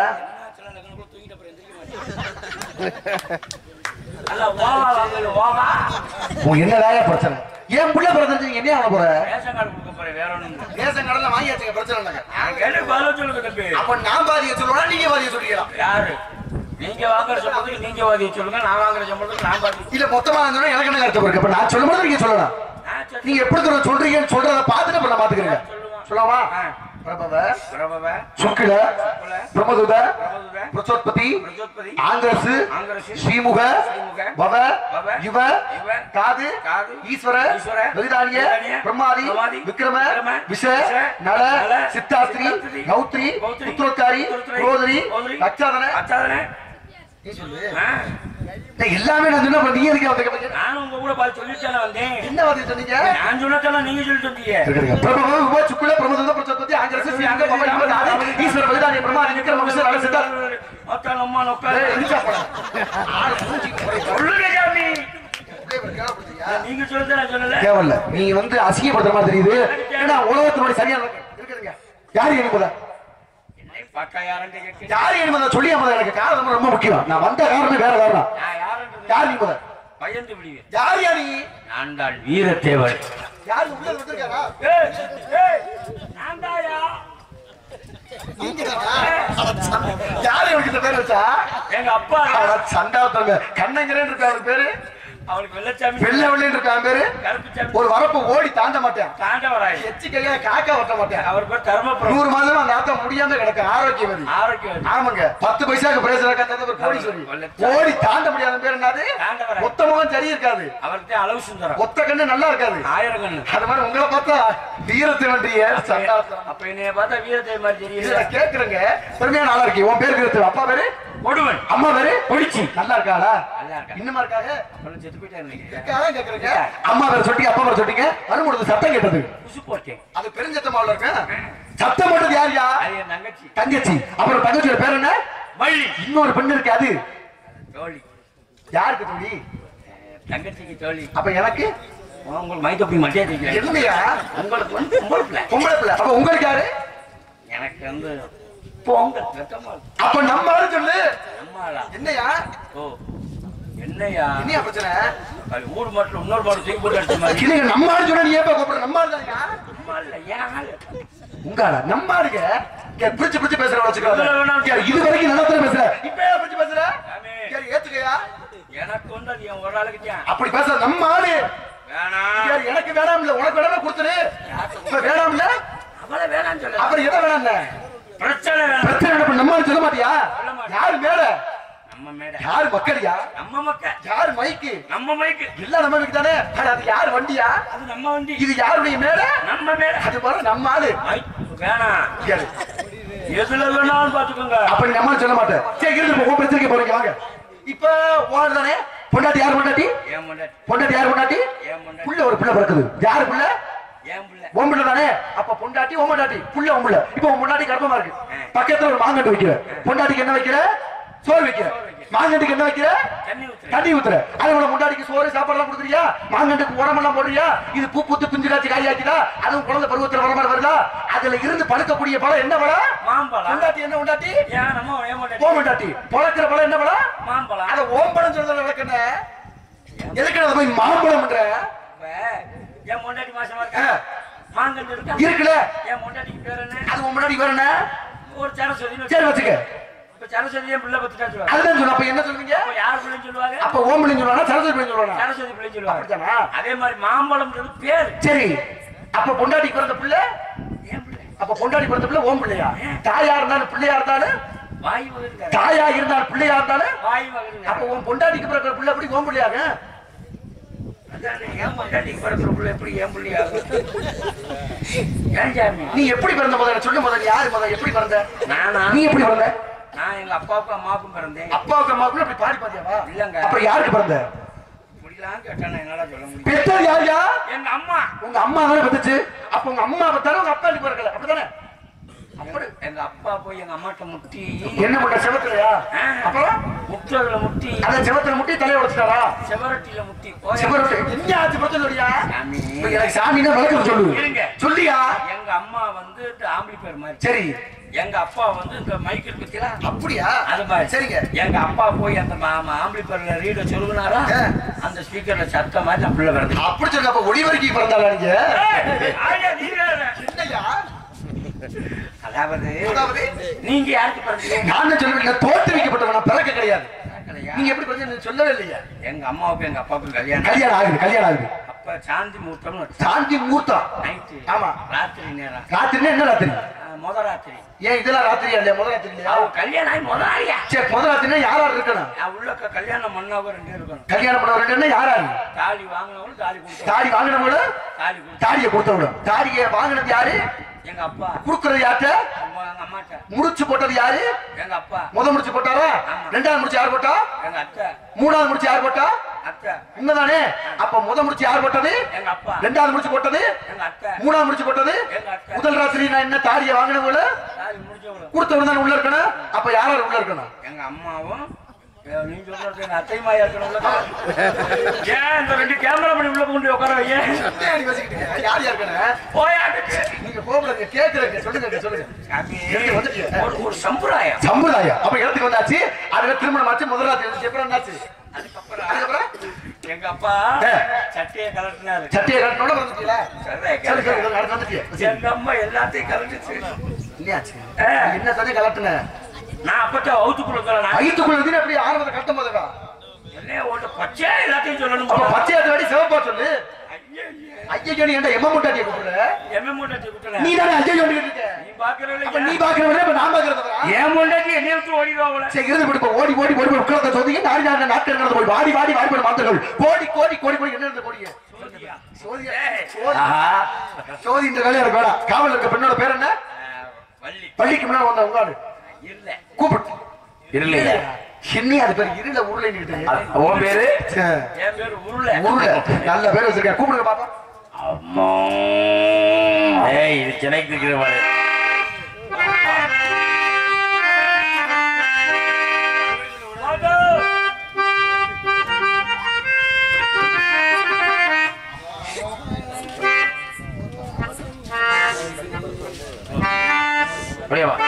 அல்ல ஓவா வாங்கல ஓவா உன் என்ன வேலையா பிரச்சனை ஏன் புள்ள பிறந்துச்சு நீங்க என்ன ஆக போற ரேஷன் கார்டு கொடுக்க போறேன் வேற ஒண்ணும் இல்லை. ரேஷன் கடல வாங்கியாச்சுங்க பிரச்சனை இல்லைங்க நான் கேட்டு பதில் சொல்லுங்க தம்பி அப்ப நான் பாதிய சொல்லுவா நீங்க பாதிய சொல்றீங்களா யாரு நீங்க வாங்குற சம்பளத்துக்கு நீங்க வாதிய சொல்லுங்க நான் வாங்குற சம்பளத்துக்கு நான் பாதி இல்ல மொத்தமா சொன்னா எனக்கு என்ன கருத்து இருக்கு அப்ப நான் சொல்லும் போது நீங்க சொல்லலாம் நான் சொல்லி நீங்க எப்படி தூரம் சொல்றீங்கன்னு சொல்றத பார்த்துட்டு இப்ப நான் பாத்துக்கிறேங்க சொல்லலாமா ஆ. பிரபவ பிரபவ சுக்கில பிரமதுத பிரபதுத பிரச்சோத்பதி பிரஜோத்பதி ஆங்கிரசு ஆங்கிரசு, ஸ்ரீமுக ஸ்ரீமுக, பவ பவ, யுவ யுவ, காது காது, ஈஸ்வர ஈஸ்வர, வெதிதானிய வெதிதானிய, பிரம்மாதி பிரம்மாதி, விக்ரம விக்ரம, விஷ விஷ, நல நல, சித்தாஸ்திரி சித்தாஸ்திரி, கௌத்ரி கௌத்ரி, புத்திரோத்காரி புத்திரோத்காரி, ரோதரி ரோதரி, அச்சாதன அச்சாதனே நீ சொல்லு ஆ, டேய், எல்லாமே நான் சொன்ன நீங்க எதுக்கு வந்து நானும் உங்க கூட பார்த்து சொல்லிட்டு வந்தேன் என்ன வாதி சொன்னீங்க நான் சொன்னதெல்லாம் நீங்க சொல்லிட்டு வந்தீங்க பிரபவ யுவ சுக்கில பிரமதுத பிரச்சோத்பதி ஆங்கிரசு ஸ்ரீமுக பவ யுவ காது ஈஸ்வர வெதிதானிய பிரம்மாதி விக்ரம விஷ நல சித்தாஸ்திரி மொத்தம் அம்மா நொக்காரு. ஏய், எதுக்குடா போற? ஆளு மூஞ்சிக்கு போறே. சொல்லுங்க சாமி அப்படியே ஒரு கேவலப்படுத்தியா? நீங்க சொல்றது நான் சொல்லல தேவையில்ல நீ வந்து அசிங்கப்படுத்துற மாதிரி தெரியுது ஏன்னா உலகத்தினுடைய சரியான இருக்குதுங்க யாரு என்பதா என்னை பார்த்தா யாருன்னு கேட்கிறீங்க? யாரு என்பதை சொல்லி என்பதை எனக்கு காரணம் ரொம்ப முக்கியம் நான் வந்த காரணம் வேற காரணம் நான் யாருன்றது யார் என்பத பயந்து விடுவேன் யார் யார் நீ நான் தான் வீரத்தேவர் யார் உள்ள வந்திருக்காரா ஏய், ஏய், நான் தாயா? நீங்க யாரு எனக்கு இந்த பேர் வச்சா எங்க அப்பா சண்டாவத்தவங்க கண்ணங்கிறேன் இருக்க அவருக்கு பேரு அவனுக்கு வெள்ளச்சாமி வெள்ளை வெள்ளைன்னு இருக்க அவன் பேரு கருப்பு சாமி ஒரு வரப்பு ஓடி தாண்ட மாட்டேன் தாண்டவராய் எச்சி கையா காக்கா ஒட்ட மாட்டேன் அவர் பேர் தர்மபுரம் நூறு மாதமா அந்த ஆத்தம் முடியாம கிடக்கு ஆரோக்கியவதி ஆரோக்கியம் ஆமாங்க பத்து பைசாக்கு பிரேசராக்க ஒரு கோடி சொல்லி ஓடி தாண்ட முடியாத பேர் என்னது தாண்டவராய். மொத்தமும் சரி இருக்காது அவருக்கு அளவு சுந்தரம் ஒத்த கண்ணு நல்லா இருக்காது ஆயிரம் கண்ணு அது மாதிரி உங்களை பார்த்தா வீரத்தை வண்டிய அப்ப என்னைய பார்த்தா வீரத்தை மாதிரி இதுல தெரியல கேக்குறேங்க பெருமையா நல்லா இருக்கு உன் பேர் வீரத்து அப்பா பேரு கொடுவன் அம்மா பேரு பொடிச்சி நல்லா இருக்காளா நல்லா இருக்கா இன்னுமா இருக்காங்க அப்புறம் செத்து போயிட்டாரு இருக்காதான் கேக்குறீங்க அம்மா பேர் சொன்னீங்க அப்பா பேர் சொன்னீங்க வரும்பொழுது சத்தம் கேட்டது குசு போட்டேன் அது பெருஞ்சத்தமாவுல இருக்க சத்தம் போட்டது யார் யா அது என் தங்கச்சி தங்கச்சி அப்புறம் தங்கச்சியோட பேர் என்ன வள்ளி இன்னொரு பெண்ணு இருக்கு அது தோழி யாருக்கு தோழி தங்கச்சிக்கு தோழி அப்ப எனக்கு உங்களுக்கு மைத்தப்படி மட்டியா தெரியும் என்னையா உங்களுக்கு வந்து பொம்பளை பொம்பளை பிள்ளை அப்ப உங்களுக்கு யாரு எனக்கு வந்து பொங்கல் வெத்தமா இருக்கு. அப்ப நம்ம ஆளு சொல்லு அம்மாடா என்னையா ஓ என்னையா என்னையா பிரச்சனை அது ஊர் மாட்டில் இன்னொரு மாடு தூக்கி போட்டு அடிச்ச மாதிரி இல்லைங்க நம்ம ஆளு சொன்னா நீ ஏன் கூப்பிடுற நம்ம ஆளு தானேயா? அம்மா இல்ல ஏன் ஆளு உங்க ஆளா நம்ம ஆளுங்க இங்க பிரிச்சு பிரிச்சு பேசுற வச்சுக்கோ இதுல வேணாம். இது வரைக்கும் நல்லா தானே பேசுற இப்ப ஏன் பிரிச்சு பேசுற சாமி. சரி, ஏத்துக்கயா எனக்கு வந்து அது என் ஒரு ஆளுக்கு தான் அப்படி பேசுற நம்ம ஆளு வேணாம் சரி, எனக்கு வேணாம் இல்ல உனக்கு வேணாம் கொடுத்துரு இப்ப வேணாம் இல்ல அவளை வேணாம்னு சொல்ல அப்புறம் எதை வேணாம் பிரச்சனை வேணாம் பிரச்சனை என்ன பண்ண நம்ம ஆளு சொல்ல மாட்டியா சொல்ல மாட்டேன். யாரு மேல நம்ம மேடை யாரு மக்களியா நம்ம மக்க யாரு மைக்கு நம்ம மைக்கு எல்லாம் நம்ம வீட்டு தானே அட, அது யாரு வண்டியா அது நம்ம வண்டி இது யாருடைய மேல நம்ம மேடை அது போல நம்ம ஆளு மைக் வேணாம் கேளு. எதுல வேணாலும் பாத்துக்கோங்க அப்படி நம்ம சொல்ல மாட்டேன் சரி இருந்து போ, உன் பிரச்சனைக்கு போறீங்க வாங்க இப்ப ஓடு தானே பொண்டாட்டி யார் பொண்டாட்டி ஏன் முன்னாடி பொண்டாட்டி யார் பொண்டாட்டி ஏன் முன்னாடி புள்ள ஒரு பிள்ளை பிறக்குது யாரு புள்ள ஏன் புள்ள உன் பிள்ளை தானே அப்ப பொண்டாட்டி உன் பொண்டாட்டி புள்ள உன் பிள்ளை இப்ப உன் பொண்டாட்டி கர்ப்பமா இருக்கு பக்கத்துல ஒரு மாங்கட்டு வைக்கிற பொண்டாட்டிக்கு என்ன வைக்கிற சோறு வைக்கிற மாங்கட்டுக்கு என்ன வைக்கிற தண்ணி ஊத்துறேன் தண்ணி ஊத்துற அது உன முன்னாடிக்கு சோறு சாப்பாடு எல்லாம் கொடுக்குறியா மாங்கண்டுக்கு உரமெல்லாம் போடுறியா இது பூ பூத்து பிஞ்சு காய்ச்சி காயாச்சுதா அதுவும் குழந்தை பருவத்துல வர மாதிரி வருதா அதுல இருந்து பழுக்கக்கூடிய பழம் என்ன பழம் மாம்பழம் முண்டாட்டி என்ன உண்டாட்டி ஏன் நம்ம ஏன் முன்னாடி ஓமண்டாட்டி பழக்கிற பழம் என்ன பழம் மாம்பழம் அத ஓம்பழம் சொல்றது விளக்கண்ண எதுக்கு அதை போய் மாம்பழம்ன்ற இப்ப என் முன்னாடி மாசமா ஆ. இருக்கா மாங்கன்று இருக்கா இருக்குல்ல என் முன்னாடிக்கு பேர் என்ன அது உன் முன்னாடி வேற என்ன ஒரு சேர சொல்லி சரி வச்சுக்க இப்ப சரஸ்வதி என் பிள்ளை பத்தி தான் சொல்லுவாங்க அதுதான் சொல்ல அப்ப என்ன சொல்றீங்க அப்ப யார் பிள்ளைன்னு சொல்லுவாங்க அப்ப ஓம் பிள்ளைன்னு சொல்லுவானா சரஸ்வதி பிள்ளைன்னு சொல்லுவானா சரஸ்வதி பிள்ளைன்னு சொல்லுவாங்க அப்படிதானா? அதே மாதிரி மாம்பழம்ன்றது பேர் சரி அப்ப பொண்டாட்டி பிறந்த பிள்ளை ஏன் பிள்ளை அப்ப பொண்டாட்டி பிறந்த பிள்ளை ஓம் பிள்ளையா தாயா இருந்தாலும் பிள்ளையா இருந்தாலும் வாய் மகன் தாயா இருந்தாலும் பிள்ளையா இருந்தாலும் வாய் மகன் அப்ப உன் பொண்டாட்டிக்கு பிறக்கிற பிள்ளை எப்படி ஓம் பிள்ளையாக அதானே ஏன் பொண்டாட்டிக்கு பிறக்கிற பிள்ளை எப்படி ஏன் பிள்ளையாகும் ஏன் சாமி நீ எப்படி பிறந்த முதல்ல சொல்லு முதல்ல யாரு முதல்ல எப்படி பிறந்த நானா நீ எப்படி பிறந்த நான் எங்க அப்பாவுக்கும் அம்மாவுக்கும் பிறந்தேன் அப்பாவுக்கு அம்மாவுக்கு அப்படி பாடி பாத்தியாவா இல்லங்க. அப்புறம் யாருக்கு பிறந்த இப்படிலாம் கேட்டா நான் என்னால சொல்ல முடியும் பெத்தது யாருயா எங்க அம்மா உங்க அம்மா தானே பெத்துச்சு அப்ப உங்க அம்மா பத்தாலும் உங்க அப்பா பிறக்கல அப்படிதானே அப்படி எங்க அப்பா போய் எங்க அம்மாட்ட முட்டி என்ன பண்ண செவத்துலயா அப்புறம் முற்றதுல முட்டி அந்த செவத்துல முட்டி தலையை உடைச்சிட்டாரா செவரட்டியில முட்டி போய் செவரட்டு என்ன ஆச்சு பிரச்சனை இல்லையா சாமி இப்ப எனக்கு சாமின்னா விளக்கம் சொல்லு இருங்க. சொல்லியா எங்க அம்மா வந்து இந்த ஆம்பளி பேர் மாதிரி சரி எங்க அப்பா வந்து இந்த மைக் இருக்கு பத்தியா அப்படியா அது மாதிரி சரிங்க எங்க அப்பா போய் அந்த மாமா ஆம்பளி பேர்ல ரீட சொல்லுனாரா ஆ. அந்த ஸ்பீக்கர்ல சத்த மாதிரி நான் பிள்ளை பிறந்து அப்படி சொல்லுங்க அப்ப ஒளிவரைக்கு பிறந்தாளா நீங்க என்னய்யா? அதாவது அதாவது நீங்க யாருக்கு பிறந்தீங்க நான் தான் சொல்லுவேன் தோற்றுவிக்கப்பட்டவன் நான் பிறக்க கிடையாது பிறக்கலையா? நீங்க எப்படி பிறந்தீங்க சொல்லவே இல்லையா எங்க அம்மாவுக்கும் எங்க அப்பாவுக்கும் கல்யாணம் கல்யாணம் ஆகுது கல்யாணம் ஆகுது அப்ப சாந்தி முகூர்த்தம்னு வச்சு சாந்தி முகூர்த்தம் நைட்டு ஆமா. ராத்திரி நேரம் ராத்திரினா என்ன ராத்திரி ஆ, முத ராத்திரி ஏன் இதெல்லாம் ராத்திரியா இல்லையா முதல் ராத்திரி இல்லையா அவ கல்யாணம் ஆகி முத நாளியா சரி முதல் ராத்திரினா யார் யார் இருக்கணும் நான் உள்ளக்க கல்யாணம் பண்ணாவும் ரெண்டு பேரும் இருக்கணும் கல்யாணம் பண்ண ரெண்டு யார் யாரு தாலி வாங்கினவங்களும் தாலி கொடுத்தோம் தாடி வாங்கினவங்களும் தாலி கொடுத்தோம் தாடியை கொடுத்தவங்களும் தாடியை வாங்கினது யாரு எங்க அப்பா குடுக்கறது யார்கிட்ட அம்மா, எங்க அம்மாட்ட முடிச்சு போட்டது யாரு எங்க அப்பா முத முடிச்சு போட்டாரா ஆமா. ரெண்டாவது முடிச்சு யார் போட்டா எங்க அத்தை மூணாவது முடிச்சு யார் போட்டா அத்தை உண்மைதானே அப்ப முத முடிச்சு யார் போட்டது எங்க அப்பா ரெண்டாவது முடிச்சு போட்டது எங்க அத்தை மூணாவது முடிச்சு போட்டது எங்க அத்தை முதல் ராத்திரி நான் என்ன தாடியை வாங்கினவங்கள தாலி முடிச்சவங்களும் கொடுத்தவங்க தானே உள்ள இருக்கணும் அப்ப யார் யார் உள்ள இருக்கணும் எங்க அம்மாவும் ஏ, நீ சொல்றது எங்க அத்தைமாயா இருக்கணும்ல ஏன் இந்த ரெண்டு கேமரா பண்ணி உள்ள கொண்டு உட்கார வையேன் என்ன நீ யோசிக்கிறீங்க? யார் யார் இருக்கணும் போயாட்டு நீங்க கோபுரங்க கேக்குறீங்க சொல்லுங்க சொல்லுங்க சாமி, எடுத்து வந்துட்டியா? ஒரு ஒரு சம்பிரதாயம் சம்பிரதாயம் அப்ப இடத்துக்கு வந்தாச்சு அதுல திருமணம் ஆச்சு முதல் ராத்திரி இருந்துச்சு. அப்புறம் என்னாச்சு அதுக்கப்புறம் அதுக்கப்புறம் எங்க அப்பா ஏ. சட்டையை கலட்டினாரு சட்டையை கட்டணோட வந்துட்டீங்களா சட்டையை சரி சரி கலட்டினாரு. நடந்து வந்துட்டியா எங்க அம்மா எல்லாத்தையும் கலட்டுச்சு இல்லையாச்சு ஏ. என்ன தண்ணி கலட்டுன நான் அப்பத்தான் அவுத்து கொடுக்கல நான் வயிற்றுக்குள்ள இருந்து அப்படி ஆரம்பத்தை கட்டும் போதுடா என்ன ஓட்ட பச்சையா எல்லாத்தையும் சொல்லணும் அப்ப பச்சையாத்து வாடி சிவப்பா சொல்லு ஐயே, ஐயே. ஐயோ நீ என்ன எம்ம முட்டாட்டியை கூப்பிடுற எம்ம மூட்டாச்சி குட்டல நீ தானே ஐயோ சொல்லிட்டு இருக்க நீ பாக்குறல அப்ப நீ பாக்குறவங்க இப்ப நான் பாக்குறதா ஏன் முண்டாச்சி என்னைய விட்டு ஓடிடுவா அவளை சரி இருந்து போட்டு ஓடி ஓடி ஓடி போய் உட்கார்ந்த சொன்னீங்க நாலு நாலு நாட்கள் நடந்து போய் வாடி வாடி வாடி போய் மாத்தங்கள் கோடி கோடி கோடி கோடி என்ன இருந்த கோடிய சோதியா சோதி சோதி இந்த வேலையா இருக்க வேணாம் காவல் இருக்க பெண்ணோட பேர் என்ன வள்ளி பள்ளிக்கு முன்னாடி வந்த உங்காடு இல்ல கூப்பிட்டு இருளையா சின்னி அது பேர் இருள உருளைன்னு உன் பேரு என் பேரு உருளை உருளை நல்ல பேர் வச்சிருக்கேன் கூப்பிடுங்க பாப்பா அம்மா ஏய் இது சென்னைக்கு இருக்கிற மாதிரி மாதா. அப்படியே வா